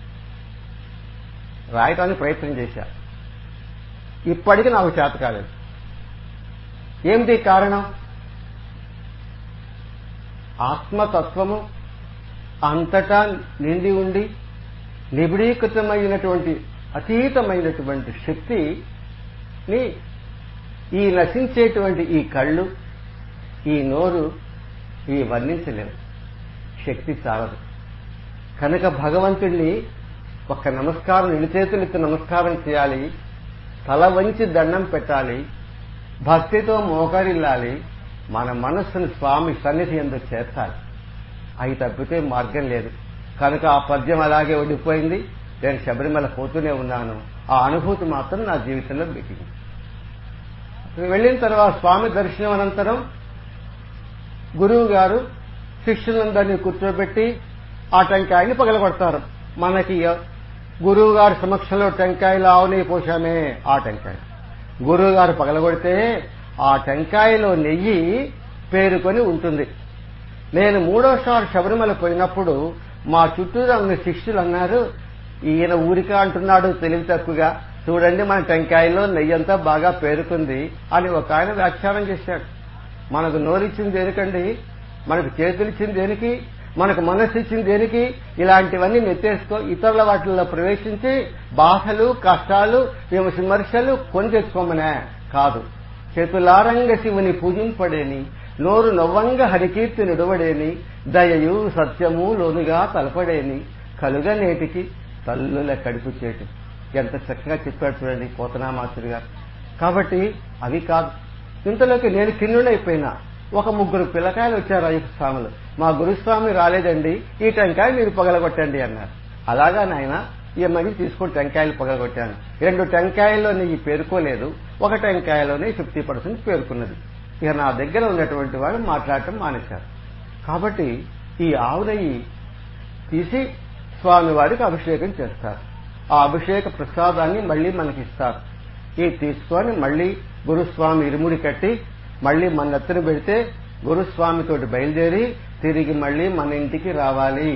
రాయటానికి ప్రయత్నం చేశా ఇప్పటికి నాకు చేత కాలేదు ఏమిటి కారణం ఆత్మతత్వము అంతటా నిండి ఉండి నిబిడీకృతమైనటువంటి అతీతమైనటువంటి శక్తిని ఈ నశించేటువంటి ఈ కళ్ళు ఈ నోరు ఈ వర్ణించలేవు శక్తి చాలదు కనుక భగవంతుణ్ణి ఒక్క నమస్కారం నిడి చేతులెత్తి నమస్కారం చేయాలి తల వంచి దండం పెట్టాలి భక్తితో మోకరిల్లాలి మన మనస్సును స్వామి సన్నిధి ఎందుకు చేర్చాలి అవి తప్పితే మార్గం లేదు కనుక ఆ పద్యం అలాగే ఉండిపోయింది నేను శబరిమల పోతూనే ఉన్నాను ఆ అనుభూతి మాత్రం నా జీవితంలో మిగిలింది వెళ్ళిన తర్వాత స్వామి దర్శనం అనంతరం గురువు గారు శిష్యులందరినీ కూర్చోబెట్టి ఆ టెంకాయని పగలగొడతారు మనకి గురువు గారి సమక్షంలో టెంకాయలు ఆవుని పోసామే ఆ టెంకాయ గురువు గారు పగలగొడితే ఆ టెంకాయలో నెయ్యి పేరుకొని ఉంటుంది నేను మూడోసారి శబరిమల పోయినప్పుడు మా చుట్టూరా ఉన్న శిష్యులు అన్నారు ఈయన ఊరిక అంటున్నాడు తెలివి తక్కువగా చూడండి మన టెంకాయలో నెయ్యి అంతా బాగా పేరుకుంది అని ఒక ఆయన వ్యాఖ్యానం చేశాడు మనకు నోరిచ్చింది దేనికండి మనకు చేతులిచ్చింది దేనికి మనకు మనస్సు ఇచ్చింది దేనికి ఇలాంటివన్నీ నెత్తేసుకో ఇతరుల వాటిల్లో ప్రవేశించి బాధలు కష్టాలు విమర్శలు కొని తెచ్చుకోమనే కాదు చేతులారంగ శివుని పూజింపడేని నోరు నవ్వంగ హరికీర్తి నిడవడేని దయయు సత్యము లోనుగా తలపడేని కలుగ నేటికి తల్లుల కడుపు చేటు ఎంత చక్కగా చెప్పాడు చూడండి పోతనామాచుడు గారు కాబట్టి అవి కాదు ఇంతలోకి నేను కిన్నుడైపోయినా ఒక ముగ్గురు పిల్లకాయలు వచ్చారు అయ్యప్ప స్వాములు మా గురుస్వామి రాలేదండి ఈ టెంకాయ మీరు పగలగొట్టండి అన్నారు అలాగా నాయన ఈ మని తీసుకుని టెంకాయలు పగలగొట్టాను రెండు టెంకాయల్లో నెయ్యి పేరుకోలేదు ఒక టెంకాయలోనే ఫిఫ్టీ పర్సెంట్ పేరుకున్నది ఇక నా దగ్గర ఉన్నటువంటి వాడు మాట్లాడటం మానేశారు కాబట్టి ఈ ఆవు నెయ్యి తీసి స్వామివారికి అభిషేకం చేస్తారు ఆ అభిషేక ప్రసాదాన్ని మళ్లీ మనకి ఇస్తారు ఇది తీసుకొని మళ్లీ గురుస్వామి ఇరుముడి కట్టి మళ్లీ మన నెత్తన పెడితే గురుస్వామితోటి బయలుదేరి తిరిగి మళ్లీ మన ఇంటికి రావాలి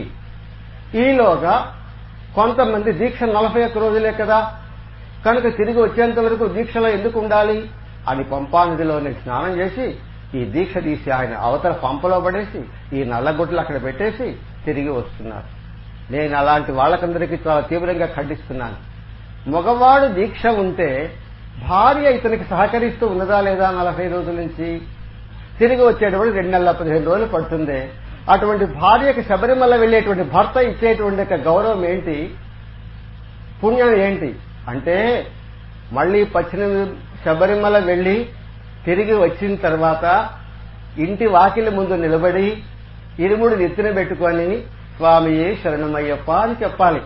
ఈలోగా కొంతమంది దీక్ష నలభై ఒక్క రోజులే కదా కనుక తిరిగి వచ్చేంత వరకు దీక్షలో ఎందుకు ఉండాలి అని పంపానదిలోనే స్నానం చేసి ఈ దీక్ష తీసి ఆయన అవతల పంపలో పడేసి ఈ నల్లగొడ్లు అక్కడ పెట్టేసి తిరిగి వస్తున్నారు నేను అలాంటి వాళ్ళకందరికీ చాలా తీవ్రంగా ఖండిస్తున్నాను మగవాడు దీక్ష ఉంటే భార్య ఇతనికి సహకరిస్తూ ఉన్నదా లేదా నలభై రోజుల నుంచి తిరిగి వచ్చేటప్పుడు రెండు నెలల పదిహేను రోజులు పడుతుంది అటువంటి భార్యకి శబరిమల వెళ్లేటువంటి భర్త ఇచ్చేటువంటి యొక్క గౌరవం ఏంటి పుణ్యం ఏంటి అంటే మళ్లీ పచ్చినది శబరిమల వెళ్లి తిరిగి వచ్చిన తర్వాత ఇంటి వాకిలి ముందు నిలబడి ఇరుముడు నెత్తిన పెట్టుకొని స్వామియే శరణమయ్యప్ప అని చెప్పాలి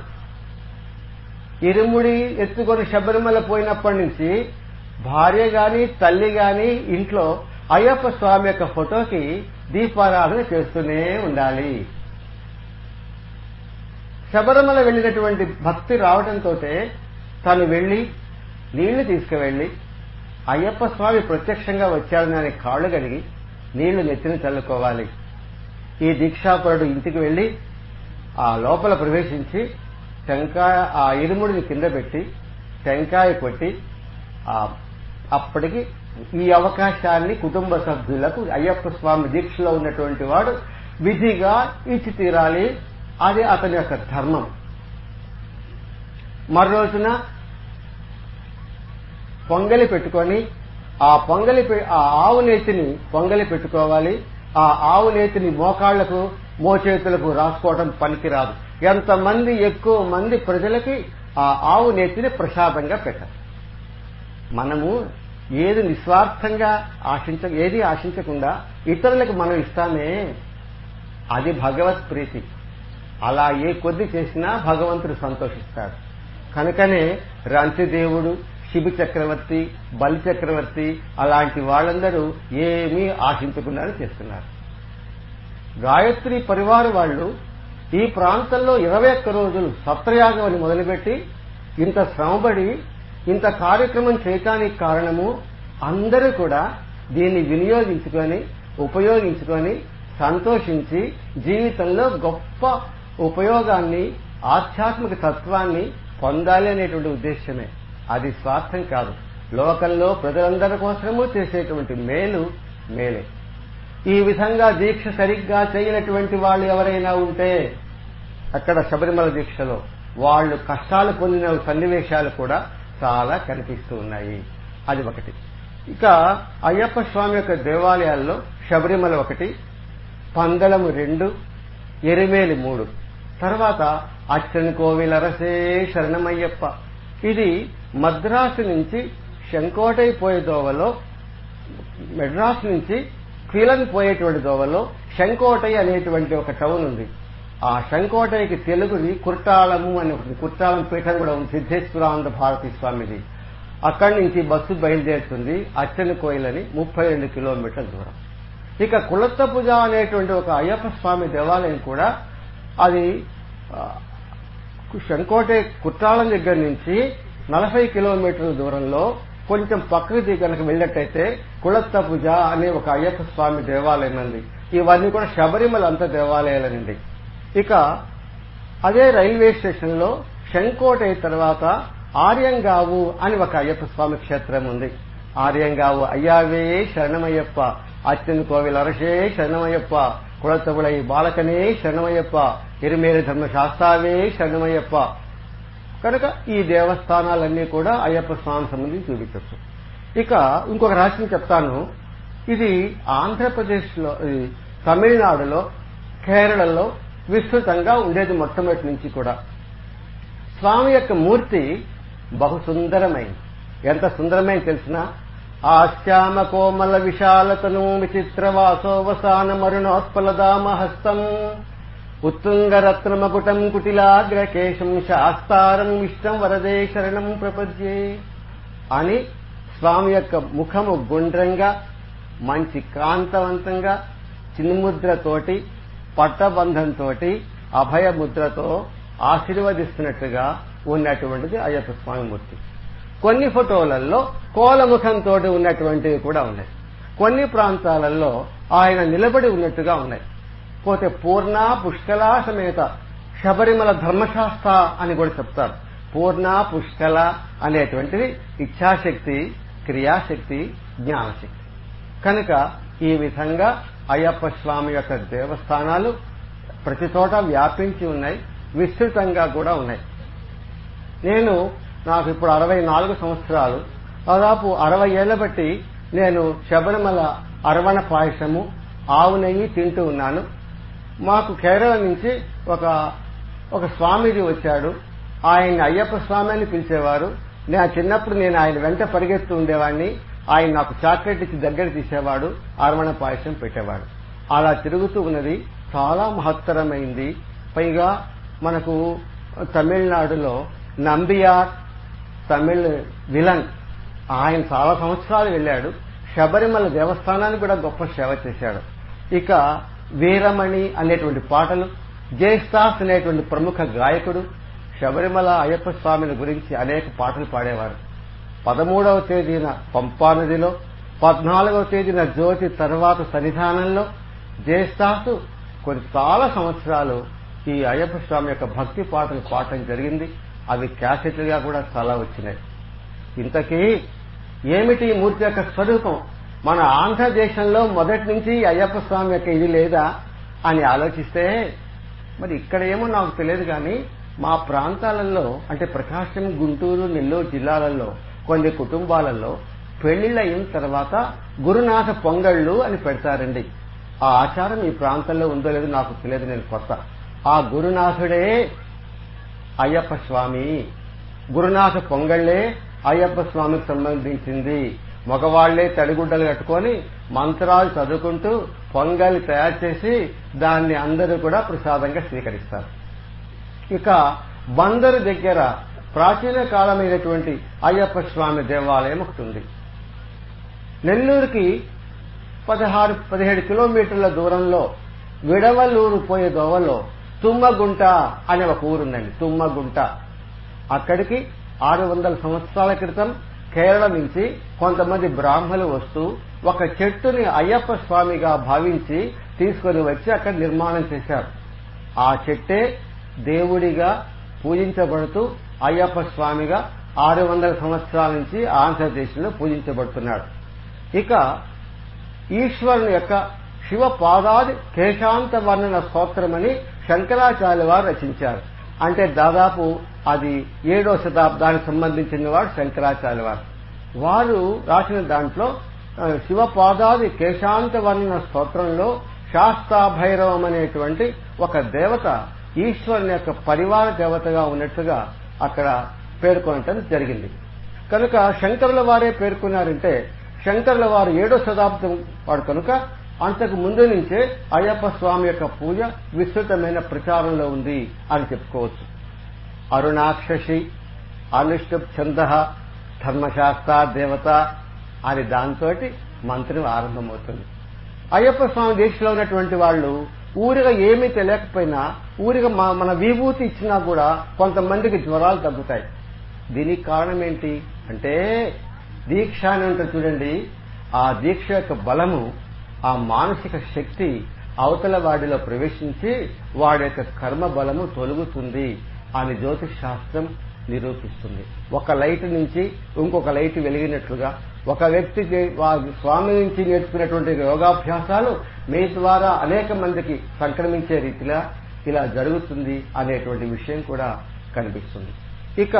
ఇరుముడి ఎత్తుకొని శబరిమల పోయినప్పటి నుంచి భార్య గాని తల్లి గాని ఇంట్లో అయ్యప్ప స్వామి యొక్క ఫోటోకి దీపారాధన చేస్తూనే ఉండాలి శబరిమల వెళ్లినటువంటి భక్తి రావడంతో తను వెళ్లి నీళ్లు తీసుకువెళ్లి అయ్యప్ప స్వామి ప్రత్యక్షంగా వచ్చాడని ఆయన కాళ్లు కడిగి నీళ్లు నెత్తిన చల్లుకోవాలి ఈ దీక్షాపరుడు ఇంటికి వెళ్లి ఆ లోపల ప్రవేశించి టెంకాయ ఆ ఇరుముడిని కింద పెట్టి టెంకాయ కొట్టి అప్పటికి ఈ అవకాశాన్ని కుటుంబ సభ్యులకు అయ్యప్ప స్వామి దీక్షలో ఉన్నటువంటి వాడు విధిగా ఇచ్చి తీరాలి అది అతని యొక్క ధర్మం మరో రోజున పొంగలి పెట్టుకొని ఆ పొంగలి ఆ ఆవు నేతిని పొంగలి పెట్టుకోవాలి ఆ ఆవు నేతిని మోకాళ్లకు మోచేతులకు రాసుకోవడం పనికిరాదు ఎంతమంది ఎక్కువ మంది ప్రజలకి ఆ ఆవు నేతిని ప్రసాదంగా పెట్టాలి మనము ఏది నిస్వార్థంగా ఆశించ ఏది ఆశించకుండా ఇతరులకు మనం ఇస్తామే అది భగవత్ ప్రీతి అలా ఏ కొద్ది చేసినా భగవంతుడు సంతోషిస్తాడు కనుకనే రంతిదేవుడు శిబి చక్రవర్తి బలి చక్రవర్తి అలాంటి వాళ్ళందరూ ఏమీ ఆశించకుండా చేస్తున్నారు గాయత్రి పరివార వాళ్ళు ఈ ప్రాంతంలో ఇరవై ఒక్క రోజులు సత్రయాగం అని మొదలుపెట్టి ఇంత శ్రమపడి ఇంత కార్యక్రమం చేయటానికి కారణము అందరూ కూడా దీన్ని వినియోగించుకొని ఉపయోగించుకొని సంతోషించి జీవితంలో గొప్ప ఉపయోగాన్ని ఆధ్యాత్మిక తత్వాన్ని పొందాలి అనేటువంటి ఉద్దేశమే అది స్వార్థం కాదు లోకంలో ప్రజలందరి కోసము చేసేటువంటి మేలు మేలే ఈ విధంగా దీక్ష సరిగ్గా చేయనటువంటి వాళ్ళు ఎవరైనా ఉంటే అక్కడ శబరిమల దీక్షలో వాళ్ళు కష్టాలు పొందిన సన్నివేశాలు కూడా చాలా కనిపిస్తూ ఉన్నాయి అది ఒకటి ఇక అయ్యప్ప స్వామి యొక్క దేవాలయాల్లో శబరిమల ఒకటి పందలము రెండు ఎరిమేలి మూడు తర్వాత అచ్చని కోవిలరసే శరణమయ్యప్ప ఇది మద్రాసు నుంచి శంకోటై పోయే దోవలో మెడ్రాస్ నుంచి క్విలన్ పోయేటువంటి దోవలో శంకోటై అనేటువంటి ఒక టౌన్ ఉంది ఆ శంకోటైకి తెలుగుది కుర్తాళము అని ఒకటి కుర్తాళం పీఠం కూడా ఉంది సిద్ధేశ్వరానంద భారతీ స్వామిది అక్కడి నుంచి బస్సు బయలుదేరుతుంది అచ్చని కోయిలని ముప్పై రెండు కిలోమీటర్ల దూరం ఇక కులత్తపుజ అనేటువంటి ఒక అయ్యప్ప స్వామి దేవాలయం కూడా అది ఆ, శంకోటే కుట్రాలం దగ్గర నుంచి నలభై కిలోమీటర్ల దూరంలో కొంచెం ప్రకృతి కనుక వెళ్ళినట్టయితే కుళత్తపుజ అనే ఒక అయ్యప్ప స్వామి దేవాలయం ఉంది ఇవన్నీ కూడా శబరిమల అంత దేవాలయాలనండి ఇక అదే రైల్వే స్టేషన్ లో శంకోటై తర్వాత ఆర్యంగావు అని ఒక అయ్యప్ప స్వామి క్షేత్రం ఉంది ఆర్యంగావు అయ్యావే శరణమయ్యప్ప అచ్చన్ కోవిల్ అరసే శరణమయ్యప్ప కుళత్తబుళై బాలకనే శరణమయ్యప్ప ఇరుమేరు ధర్మశాస్త్రావే శరణమయ్యప్ప కనుక ఈ దేవస్థానాలన్నీ కూడా అయ్యప్ప స్వామి సంబంధించి చూపించవచ్చు ఇక ఇంకొక రాశిని చెప్తాను ఇది ఆంధ్రప్రదేశ్లో ఇది తమిళనాడులో కేరళలో విస్తృతంగా ఉండేది మొట్టమొదటి నుంచి కూడా స్వామి యొక్క మూర్తి బహు సుందరమైంది ఎంత సుందరమైంది తెలిసిన ఆశ్యామ కోమల విశాలతను విచిత్ర వాసోవసాన మరుణోత్పలదామ హస్తం ఉత్తుంగరత్నమకుటం కుటిలాగ్రకేశం శాస్తారం ఇష్టం వరదే శరణం ప్రపద్యే అని స్వామి యొక్క ముఖము గుండ్రంగా మంచి కాంతవంతంగా చిన్ముద్రతోటి పట్టబంధంతోటి అభయముద్రతో ఆశీర్వదిస్తున్నట్టుగా ఉన్నటువంటిది అయ్యప్ప స్వామి మూర్తి కొన్ని ఫోటోలలో కోలముఖంతో ఉన్నటువంటివి కూడా ఉన్నాయి కొన్ని ప్రాంతాలలో ఆయన నిలబడి ఉన్నట్టుగా ఉన్నాయి పోతే పూర్ణ పుష్కల సమేత శబరిమల ధర్మశాస్త్ర అని కూడా చెప్తారు పూర్ణ పుష్కల అనేటువంటిది ఇచ్ఛాశక్తి క్రియాశక్తి జ్ఞానశక్తి కనుక ఈ విధంగా అయ్యప్ప స్వామి యొక్క దేవస్థానాలు ప్రతి చోట వ్యాపించి ఉన్నాయి విస్తృతంగా కూడా ఉన్నాయి నేను నాకు ఇప్పుడు అరవై నాలుగు సంవత్సరాలు దాదాపు అరవై ఏళ్ల బట్టి నేను శబరిమల అరవణ పాయసము ఆవు నెయ్యి తింటూ ఉన్నాను మాకు కేరళ నుంచి ఒక ఒక స్వామీజీ వచ్చాడు ఆయన అయ్యప్ప స్వామి అని పిలిచేవారు నా చిన్నప్పుడు నేను ఆయన వెంట పరిగెత్తు ఉండేవాడిని ఆయన నాకు చాక్లెట్ ఇచ్చి దగ్గర తీసేవాడు అరవణ పాయసం పెట్టేవాడు అలా తిరుగుతూ ఉన్నది చాలా మహత్తరమైంది పైగా మనకు తమిళనాడులో నంబియార్ తమిళ్ విలన్ ఆయన చాలా సంవత్సరాలు వెళ్ళాడు శబరిమల దేవస్థానానికి కూడా గొప్ప సేవ చేశాడు ఇక వీరమణి అనేటువంటి పాటలు జయస్తాస్ అనేటువంటి ప్రముఖ గాయకుడు శబరిమల అయ్యప్ప స్వామిని గురించి అనేక పాటలు పాడేవారు పదమూడవ తేదీన పంపానదిలో పద్నాలుగవ తేదీన జ్యోతి తర్వాత సన్నిధానంలో జయస్తాసు కొన్ని చాలా సంవత్సరాలు ఈ అయ్యప్ప స్వామి యొక్క భక్తి పాటలు పాడటం జరిగింది అవి క్యాసెట్లుగా కూడా చాలా వచ్చినాయి ఇంతకీ ఏమిటి ఈ మూర్తి యొక్క స్వరూపం మన ఆంధ్రదేశంలో మొదటి నుంచి అయ్యప్ప స్వామి యొక్క ఇది లేదా అని ఆలోచిస్తే మరి ఇక్కడ ఏమో నాకు తెలియదు కానీ మా ప్రాంతాలలో అంటే ప్రకాశం గుంటూరు నెల్లూరు జిల్లాలలో కొన్ని కుటుంబాలలో పెళ్లిళ్ళు అయిన తర్వాత గురునాథ పొంగళ్ళు అని పెడతారండి ఆ ఆచారం ఈ ప్రాంతంలో ఉందో లేదో నాకు తెలియదు నేను కొత్త ఆ గురునాథుడే అయ్యప్ప స్వామి గురునాథ పొంగళ్లే అయ్యప్ప స్వామికి సంబంధించింది మగవాళ్లే తడిగుడ్డలు కట్టుకొని మంత్రాలు చదువుకుంటూ పొంగలి తయారు చేసి దాన్ని అందరూ కూడా ప్రసాదంగా స్వీకరిస్తారు ఇక బందరు దగ్గర ప్రాచీన కాలమైనటువంటి అయ్యప్ప స్వామి దేవాలయం ఒకటి ఉంది నెల్లూరుకి పదహారు పదిహేడు కిలోమీటర్ల దూరంలో విడవలూరు పోయే దోవలో తుమ్మగుంట అనే ఒక ఊరుందండి తుమ్మగుంట అక్కడికి ఆరు వందల సంవత్సరాల క్రితం కేరళ నుంచి కొంతమంది బ్రాహ్మలు వస్తూ ఒక చెట్టుని అయ్యప్ప స్వామిగా భావించి తీసుకొని వచ్చి అక్కడ నిర్మాణం చేశారు ఆ చెట్టే దేవుడిగా పూజించబడుతూ అయ్యప్ప స్వామిగా ఆరు వందల సంవత్సరాల నుంచి ఆంధ్రదేశంలో పూజించబడుతున్నాడు ఇక ఈశ్వరుని యొక్క శివ పాదాది కేశాంత వర్ణన స్తోత్రమని శంకరాచార్య వారు రచించారు అంటే దాదాపు అది ఏడో శతాబ్దానికి సంబంధించిన వాడు శంకరాచార్య వారు వారు రాసిన దాంట్లో శివ పాదాది కేశాంత వర్ణన స్తోత్రంలో శాస్తా భైరవం అనేటువంటి ఒక దేవత ఈశ్వరుని యొక్క పరివార దేవతగా ఉన్నట్లుగా అక్కడ పేర్కొనటం జరిగింది కనుక శంకరుల వారే పేర్కొన్నారంటే శంకరుల వారు ఏడో శతాబ్దం వాడు కనుక అంతకు ముందు నుంచే అయ్యప్ప స్వామి యొక్క పూజ విస్తృతమైన ప్రచారంలో ఉంది అని చెప్పుకోవచ్చు అరుణాక్షసి అనుష్ఠుప్ ఛంద ధర్మశాస్త్ర దేవత అని దాంతో మంత్రం ఆరంభమవుతుంది అయ్యప్ప స్వామి దీక్షలో ఉన్నటువంటి వాళ్ళు ఊరిగా ఏమీ తెలియకపోయినా ఊరిగా మన విభూతి ఇచ్చినా కూడా కొంతమందికి జ్వరాలు తగ్గుతాయి దీనికి కారణం ఏంటి అంటే దీక్ష అని ఉంటుంది చూడండి ఆ దీక్ష యొక్క బలము ఆ మానసిక శక్తి అవతల వాడిలో ప్రవేశించి వాడి యొక్క కర్మ బలము తొలుగుతుంది అని జ్యోతిష్ శాస్త్రం నిరూపిస్తుంది ఒక లైట్ నుంచి ఇంకొక లైట్ వెలిగినట్లుగా ఒక వ్యక్తి స్వామి నుంచి నేర్చుకున్నటువంటి యోగాభ్యాసాలు మీ ద్వారా అనేక మందికి సంక్రమించే రీతిలా ఇలా జరుగుతుంది అనేటువంటి విషయం కూడా కనిపిస్తుంది ఇక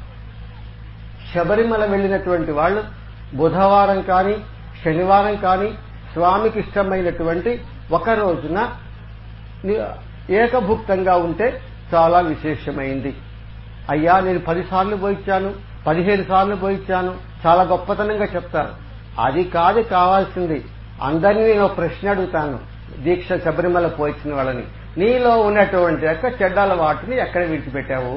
శబరిమల వెళ్ళినటువంటి వాళ్ళు బుధవారం కానీ శనివారం కానీ స్వామికి ఇష్టమైనటువంటి ఒక రోజున ఏకభుక్తంగా ఉంటే చాలా విశేషమైంది అయ్యా నేను పదిసార్లు పోయిచ్చాను పదిహేను సార్లు పోయిచ్చాను చాలా గొప్పతనంగా చెప్తారు అది కాదు కావాల్సింది అందరినీ నేను ప్రశ్న అడుగుతాను దీక్ష శబరిమల పోయించిన వాళ్ళని నీలో ఉన్నటువంటి యొక్క చెడ్డాల వాటిని ఎక్కడ విడిచిపెట్టావు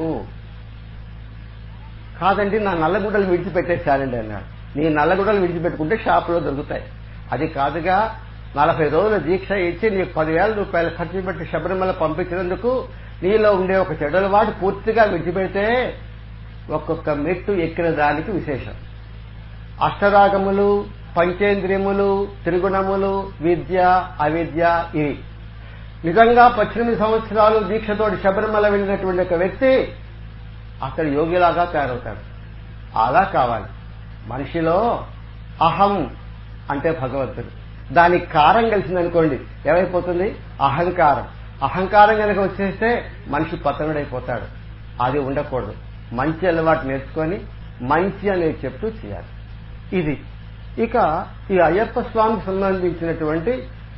కాదండి నా నల్లగుడ్డలు విడిచిపెట్టేశానండి అన్నాడు నీ నల్లగుడ్డలు విడిచిపెట్టుకుంటే షాపులో దొరుకుతాయి అది కాదుగా నలభై రోజుల దీక్ష ఇచ్చి నీకు పదివేల రూపాయలు ఖర్చు పెట్టి శబరిమల పంపించినందుకు నీలో ఉండే ఒక చెడుల వాడు పూర్తిగా విడిచిపెడితే ఒక్కొక్క మెట్టు ఎక్కిన దానికి విశేషం అష్టరాగములు పంచేంద్రియములు త్రిగుణములు విద్య అవిద్య ఇవి నిజంగా పద్దెనిమిది సంవత్సరాలు దీక్షతోటి శబరిమల వెళ్ళినటువంటి ఒక వ్యక్తి అతడు యోగిలాగా తయారవుతాడు అలా కావాలి మనిషిలో అహం అంటే భగవంతుడు దానికి కారం కలిసిందనుకోండి ఏమైపోతుంది అహంకారం అహంకారం కనుక వచ్చేస్తే మనిషి పతనుడైపోతాడు అది ఉండకూడదు మంచి అలవాటు నేర్చుకొని మంచి అనేది చెప్తూ చేయాలి ఇది ఇక ఈ అయ్యప్ప స్వామికి సంబంధించినటువంటి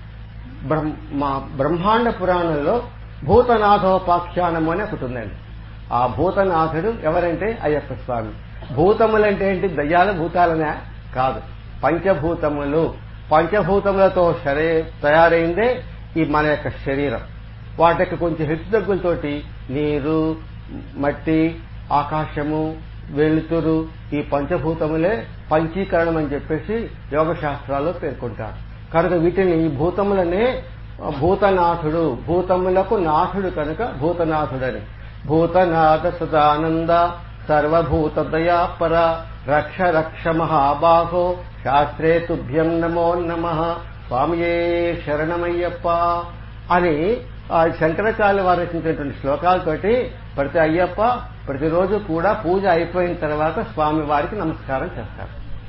బ్రహ్మాండ పురాణంలో భూతనాథోపాఖ్యానము అని ఒకటి ఉందండి ఆ భూతనాథుడు ఎవరంటే అయ్యప్ప స్వామి భూతములంటే ఏంటి దయ్యాల భూతాలనే కాదు పంచభూతములు పంచభూతములతో శరీ తయారైందే ఈ మన యొక్క శరీరం వాటికి కొంచెం హెచ్చుతగ్గులతోటి నీరు మట్టి ఆకాశము వెలుతురు ఈ పంచభూతములే పంచీకరణం అని చెప్పేసి యోగ శాస్త్రాల్లో పేర్కొంటారు కనుక వీటిని ఈ భూతములనే భూతనాథుడు భూతములకు నాథుడు కనుక భూతనాథుడని భూతనాథ సదానంద సర్వభూత దయాపర రక్ష రక్ష మహాబాహో శాస్త్రే తుభ్యం నమో నమ స్వామియే శరణమయ్యప్ప అని ఆ శంకరాచార్య వారు రచించినటువంటి శ్లోకాలతోటి ప్రతి అయ్యప్ప ప్రతిరోజు కూడా పూజ అయిపోయిన తర్వాత స్వామి వారికి నమస్కారం చేస్తారు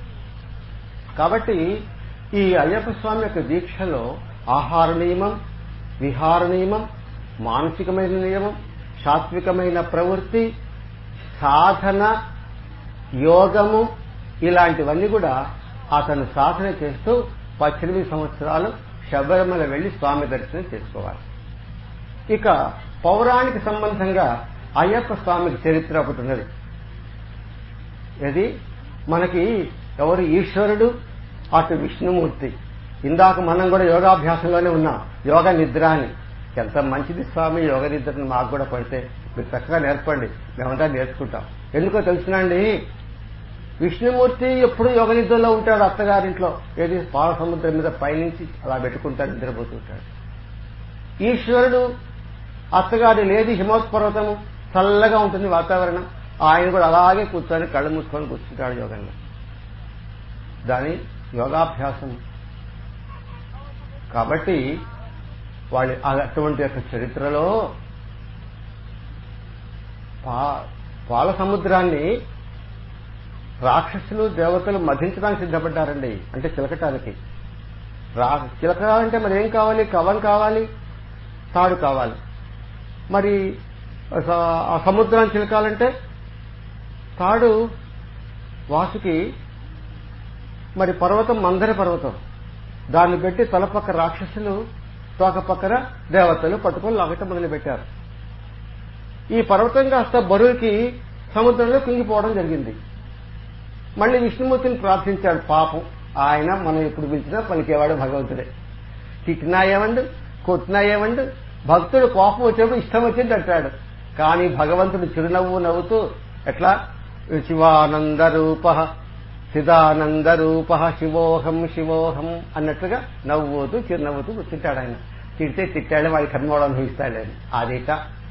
కాబట్టి ఈ అయ్యప్ప స్వామి యొక్క దీక్షలో ఆహార నియమం విహార నియమం మానసికమైన నియమం సాత్వికమైన ప్రవృత్తి సాధన యోగము ఇలాంటివన్నీ కూడా అతను సాధన చేస్తూ పద్దెనిమిది సంవత్సరాలు శబరిమల వెళ్లి స్వామి దర్శనం చేసుకోవాలి ఇక పౌరాణిక సంబంధంగా అయ్యప్ప స్వామికి చరిత్ర ఒకటి ఉన్నది ఇది మనకి ఎవరు ఈశ్వరుడు అటు విష్ణుమూర్తి ఇందాక మనం కూడా యోగాభ్యాసంలోనే ఉన్నాం యోగ నిద్ర అని ఎంత మంచిది స్వామి యోగ నిద్రను మాకు కూడా పడితే మీరు చక్కగా నేర్పండి మేమంతా నేర్చుకుంటాం ఎందుకో తెలుసునండి విష్ణుమూర్తి ఎప్పుడు యోగ నిద్రలో ఉంటాడు అత్తగారింట్లో ఏది పాల సముద్రం మీద పైనుంచి అలా పెట్టుకుంటాడు నిద్రపోతుంటాడు ఈశ్వరుడు అత్తగారి లేది హిమోత్పర్వతము చల్లగా ఉంటుంది వాతావరణం ఆయన కూడా అలాగే కూర్చొని కళ్ళు మూసుకొని కూర్చుంటాడు యోగంలో దాని యోగాభ్యాసం కాబట్టి వాళ్ళ అటువంటి యొక్క చరిత్రలో పాల సముద్రాన్ని రాక్షసులు దేవతలు మధించడానికి సిద్ధపడ్డారండి అంటే చిలకటానికి రా చిలకాలంటే మరి ఏం కావాలి కవం కావాలి తాడు కావాలి మరి ఆ సముద్రాన్ని చిలకాలంటే తాడు వాసుకి మరి పర్వతం మందర పర్వతం దాన్ని పెట్టి తలపక్క రాక్షసులు తోక పక్కన దేవతలు పట్టుకొని లాగటం మొదలుపెట్టారు ఈ పర్వతం కాస్త బరువుకి సముద్రంలో కుంగిపోవడం జరిగింది మళ్ళీ విష్ణుమూర్తిని ప్రార్థించాడు పాపం ఆయన మనం ఎప్పుడు పిలిచినా పలికేవాడు భగవంతుడే తిట్టినా ఏమండు కొట్టినా ఏమండు భక్తుడు కోపం వచ్చినప్పుడు ఇష్టం వచ్చింది అంటాడు కానీ భగవంతుడు చిరునవ్వు నవ్వుతూ ఎట్లా శివానంద రూప చిదానంద రూప శివోహం శివోహం అన్నట్టుగా నవ్వుతూ చిరునవ్వుతూ తిట్టాడు ఆయన తిడితే తిట్టాడు వాడి కర్మవాడు అనుభవిస్తాడు ఆయన అదేట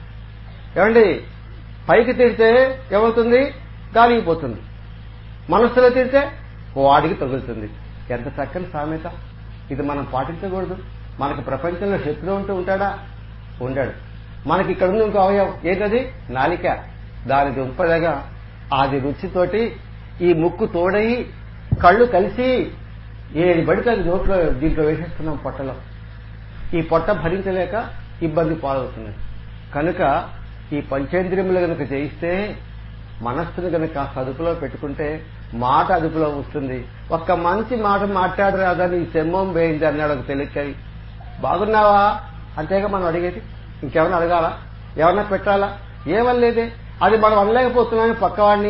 ఏమండి పైకి తిడితే ఏమవుతుంది గాలిగిపోతుంది మనస్సులో తిడితే వాడికి తగులుతుంది ఎంత చక్కని సామెత ఇది మనం పాటించకూడదు మనకి ప్రపంచంలో శత్రువు ఉంటూ ఉంటాడా ఉండాడు మనకి ఇక్కడ ఉంది ఇంకో అవయవం ఏంటది నాలిక దాని దుంపదగా అది రుచితోటి ఈ ముక్కు తోడయి కళ్ళు కలిసి ఏది పడితే అది నోట్లో దీంట్లో వేసేస్తున్నాం పొట్టలో ఈ పొట్ట భరించలేక ఇబ్బంది పాలవుతుంది కనుక ఈ పంచేంద్రియములు గనుక చేయిస్తే మనస్సును గనుక అదుపులో పెట్టుకుంటే మాట అదుపులో వస్తుంది ఒక్క మంచి మాట మాట్లాడు రాదా నీ సెమ్మం వేయింది అన్నాడు ఒక తెలియకై బాగున్నావా అంతేగా మనం అడిగేది ఇంకేమైనా అడగాల ఏమన్నా పెట్టాలా ఏమనలేదే అది మనం అనలేకపోతున్నామని పక్కవాడిని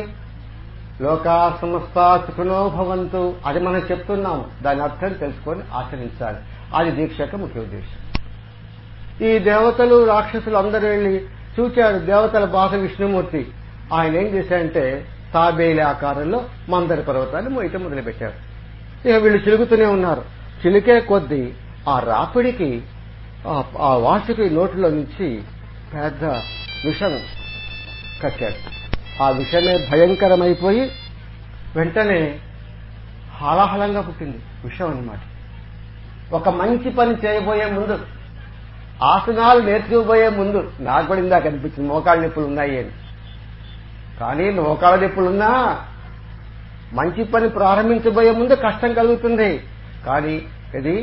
లోకా సమస్త సుఖనో భవంతు అది మనం చెప్తున్నాము దాని అర్థం తెలుసుకొని ఆచరించాలి అది దీక్ష యొక్క ముఖ్య ఉద్దేశం ఈ దేవతలు రాక్షసులు అందరూ వెళ్లి చూచాడు దేవతల బాధ విష్ణుమూర్తి ఆయన ఏం చేశాడంటే తాబేలి ఆకారంలో మందరి పర్వతాన్ని మోయటం మొదలుపెట్టారు ఇక వీళ్ళు చిలుగుతూనే ఉన్నారు చిలికే కొద్దీ ఆ రాపిడికి ఆ వాసుకి నోటిలో నుంచి పెద్ద విషం కట్టాడు ఆ విషమే భయంకరమైపోయి వెంటనే హాలాహలంగా పుట్టింది విషం అన్నమాట ఒక మంచి పని చేయబోయే ముందు ఆసనాలు నేర్చుకోబోయే ముందు నాకు కూడా ఇందాక అనిపించింది మోకాళ్ళ నొప్పులు ఉన్నాయి అని కానీ మోకాళ్ళ నొప్పులున్నా మంచి పని ప్రారంభించబోయే ముందు కష్టం కలుగుతుంది కానీ ఇది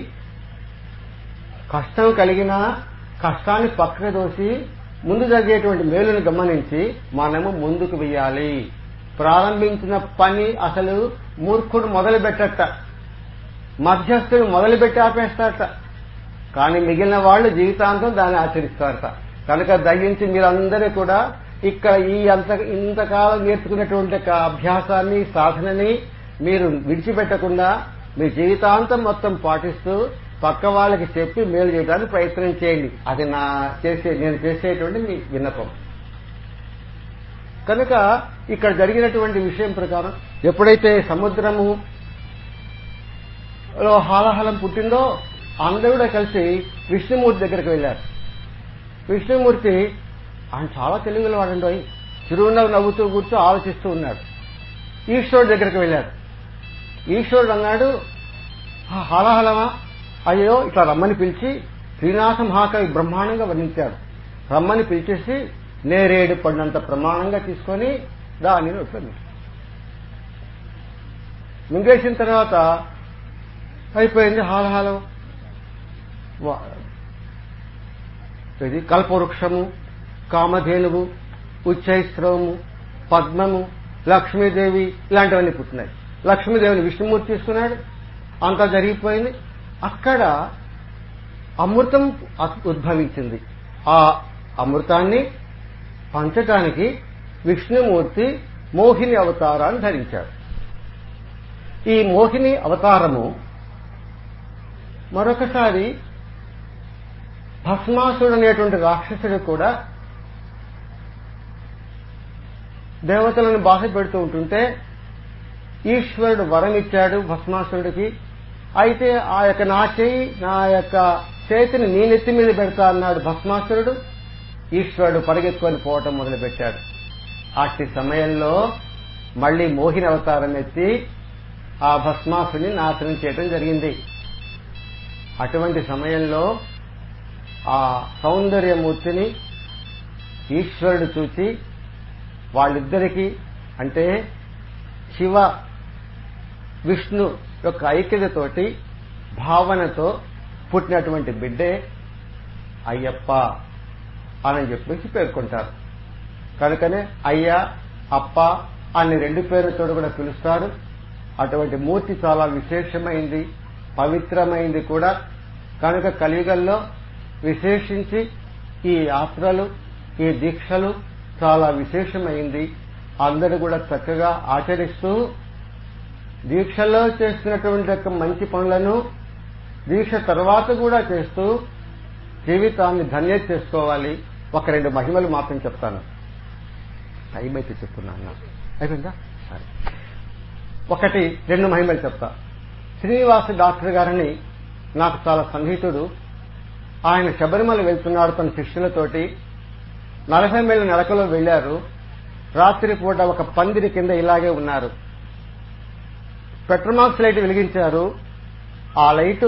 కష్టం కలిగినా కష్టాన్ని పక్కన దోసి ముందు జరిగేటువంటి మేలును గమనించి మనము ముందుకు వెయ్యాలి ప్రారంభించిన పని అసలు మూర్ఖుడు మొదలు పెట్టట మధ్యస్థుడు మొదలు పెట్టి ఆపేస్తారట కానీ మిగిలిన వాళ్ళు జీవితాంతం దాన్ని ఆచరిస్తారట కనుక దయించి మీరందరూ కూడా ఇక్కడ ఈ అంత ఇంతకాలం నేర్చుకున్నటువంటి అభ్యాసాన్ని సాధనని మీరు విడిచిపెట్టకుండా మీ జీవితాంతం మొత్తం పాటిస్తూ పక్క వాళ్ళకి చెప్పి మేలు చేయడానికి ప్రయత్నం చేయండి అది నా చేసే నేను చేసేటువంటి మీ విన్నపం కనుక ఇక్కడ జరిగినటువంటి విషయం ప్రకారం ఎప్పుడైతే సముద్రము లో హాలహలం పుట్టిందో అందరూ కూడా కలిసి విష్ణుమూర్తి దగ్గరికి వెళ్ళారు విష్ణుమూర్తి ఆయన చాలా తెలుగులో వాడండి చిరునవ్వు నవ్వుతూ కూర్చో ఆలోచిస్తూ ఉన్నాడు ఈశ్వరుడు దగ్గరికి వెళ్ళాడు ఈశ్వరుడు అన్నాడు హాలహలమా అయ్యో ఇట్లా రమ్మని పిలిచి శ్రీనాథ మహాకవి బ్రహ్మాండంగా వర్ణించాడు రమ్మని పిలిచేసి నేరేడు పడినంత ప్రమాణంగా తీసుకొని దాని నోట్లో మింగేసిన తర్వాత అయిపోయింది హాలహాలం ఇది కల్పవృక్షము కామధేనువు ఉచ్చైస్రవము పద్మము లక్ష్మీదేవి ఇలాంటివన్నీ పుట్టినాయి లక్ష్మీదేవిని విష్ణుమూర్తి తీసుకున్నాడు అంతా జరిగిపోయింది అక్కడ అమృతం ఉద్భవించింది ఆ అమృతాన్ని పంచటానికి విష్ణుమూర్తి మోహిని అవతారాన్ని ధరించాడు ఈ మోహిని అవతారము మరొకసారి భస్మాసుడు అనేటువంటి రాక్షసుడు కూడా దేవతలను బాధ పెడుతూ ఉంటుంటే ఈశ్వరుడు వరం ఇచ్చాడు భస్మాసురుడికి అయితే ఆ యొక్క నా చేయి నా యొక్క చేతిని నీ నెత్తి మీద పెడతా అన్నాడు భస్మాసురుడు ఈశ్వరుడు పరిగెత్తుకొని పోవటం మొదలుపెట్టాడు అట్టి సమయంలో మళ్లీ మోహిని అవతారం ఎత్తి ఆ భస్మాసుని నాశనం చేయటం జరిగింది అటువంటి సమయంలో ఆ సౌందర్యమూర్తిని ఈశ్వరుడు చూచి వాళ్ళిద్దరికీ అంటే శివ విష్ణు యొక్క ఐక్యతతోటి భావనతో పుట్టినటువంటి బిడ్డే అయ్యప్ప అని చెప్పేసి పేర్కొంటారు కనుకనే అయ్య అప్ప అన్ని రెండు పేరుతో కూడా పిలుస్తారు అటువంటి మూర్తి చాలా విశేషమైంది పవిత్రమైంది కూడా కనుక కలియుగంలో విశేషించి ఈ యాత్రలు ఈ దీక్షలు చాలా విశేషమైంది అందరూ కూడా చక్కగా ఆచరిస్తూ దీక్షలో చేస్తున్నటువంటి యొక్క మంచి పనులను దీక్ష తర్వాత కూడా చేస్తూ జీవితాన్ని ధన్య చేసుకోవాలి ఒక రెండు మహిమలు మాత్రం చెప్తాను టైం అయితే చెప్తున్నాను అయిపోయిందా సరే ఒకటి రెండు మహిమలు చెప్తా శ్రీనివాస డాక్టర్ గారిని నాకు చాలా సన్నిహితుడు ఆయన శబరిమల వెళ్తున్నాడు తన శిష్యులతోటి నలభై మైళ్ళ నడకలో వెళ్లారు రాత్రిపూట ఒక పందిరి కింద ఇలాగే ఉన్నారు పెట్రోమాక్స్ లైట్ వెలిగించారు ఆ లైటు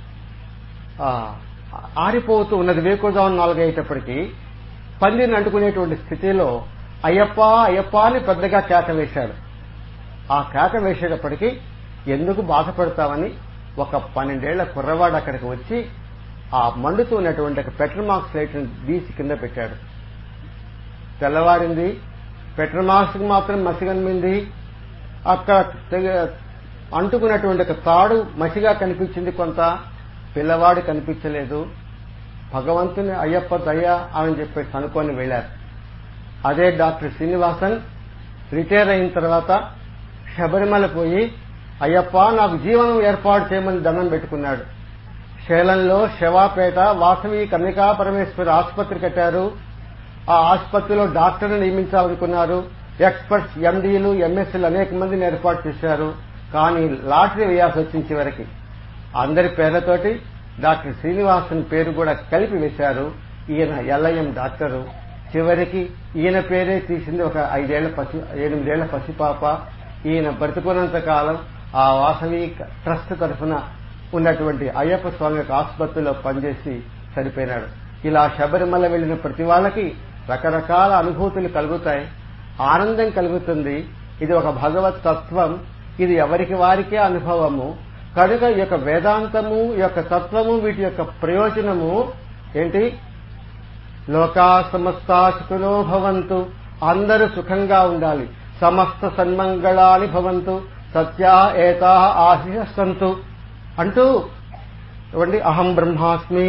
ఆరిపోతూ ఉన్నది వేకుజాము నాలుగు అయ్యేటప్పటికీ పందిరిని అంటుకునేటువంటి స్థితిలో అయ్యప్ప అయ్యప్ప అని పెద్దగా కేక వేశాడు ఆ కేక వేసేటప్పటికీ ఎందుకు బాధపడతామని ఒక పన్నెండేళ్ల కుర్రవాడు అక్కడికి వచ్చి ఆ మండుతూ ఉన్నటువంటి ఒక పెట్రోమాక్స్ లైట్ తీసి కింద పెట్టాడు తెల్లవారింది పెట్రోమాక్స్ కి మాత్రం మసి కనిపింది అక్కడ అంటుకున్నటువంటి ఒక తాడు మసిగా కనిపించింది కొంత పిల్లవాడు కనిపించలేదు భగవంతుని అయ్యప్ప దయ అని చెప్పేసి అనుకొని వెళ్లారు అదే డాక్టర్ శ్రీనివాసన్ రిటైర్ అయిన తర్వాత శబరిమల పోయి అయ్యప్ప నాకు జీవనం ఏర్పాటు చేయమని దండం పెట్టుకున్నాడు శేలంలో శవాపేట వాసవి కన్నికా పరమేశ్వరి ఆసుపత్రి కట్టారు ఆ ఆసుపత్రిలో డాక్టర్ని నియమించాలనుకున్నారు ఎక్స్పర్ట్స్ ఎండీలు ఎంఎస్సీలు అనేక మందిని ఏర్పాటు చేశారు కానీ లాటరీ వేయాల్సి వచ్చింది చివరికి అందరి పేర్లతోటి డాక్టర్ శ్రీనివాసన్ పేరు కూడా కలిపి వేశారు ఈయన ఎల్ఐఎం డాక్టరు చివరికి ఈయన పేరే తీసింది ఒక ఐదేళ్ల పసి ఎనిమిదేళ్ల పసిపాప ఈయన బ్రతుకున్నంత కాలం ఆ వాసవి ట్రస్ట్ తరఫున ఉన్నటువంటి అయ్యప్ప స్వామి యొక్క ఆసుపత్రిలో పనిచేసి చనిపోయినాడు ఇలా శబరిమల వెళ్లిన ప్రతి వాళ్ళకి రకరకాల అనుభూతులు కలుగుతాయి ఆనందం కలుగుతుంది ఇది ఒక భగవత్ తత్వం ఇది ఎవరికి వారికే అనుభవము కనుక ఈ యొక్క వేదాంతము ఈ యొక్క తత్వము వీటి యొక్క ప్రయోజనము ఏంటి లోకా సమస్తా సుఖినో భవంతు అందరూ సుఖంగా ఉండాలి సమస్త సన్మంగళాని భవంతు సత్యా ఏతా ఆశిస్సంతు అంటూ ఇవ్వండి అహం బ్రహ్మాస్మి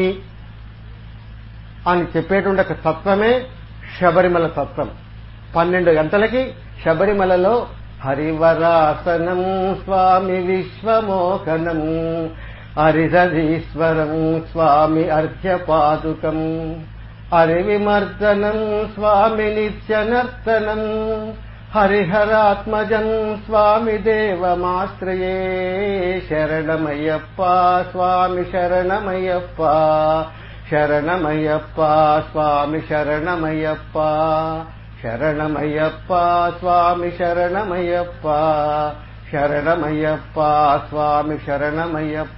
అని చెప్పేటువంటి ఒక తత్వమే శబరిమల తత్వం పన్నెండు గంటలకి శబరిమలలో హరివరాసనం స్వామి విశ్వమోహనం హరిహరీశ్వరం స్వామి అర్ఘ్యపాదుకం హరివిమర్దనం స్వామి నిత్యనర్తనం హరిహరాత్మజం స్వామి దేవమాశ్రయే శరణమయ్యప్ప స్వామి శరణమయ్యప్ప శరణమయ్యప్ప స్వామి శరణమయ్యప్ప శరణమయ్యప్ప స్వామి శరణమయ్యప్ప శరణమయ్యప్ప స్వామి శరణమయ్యప్ప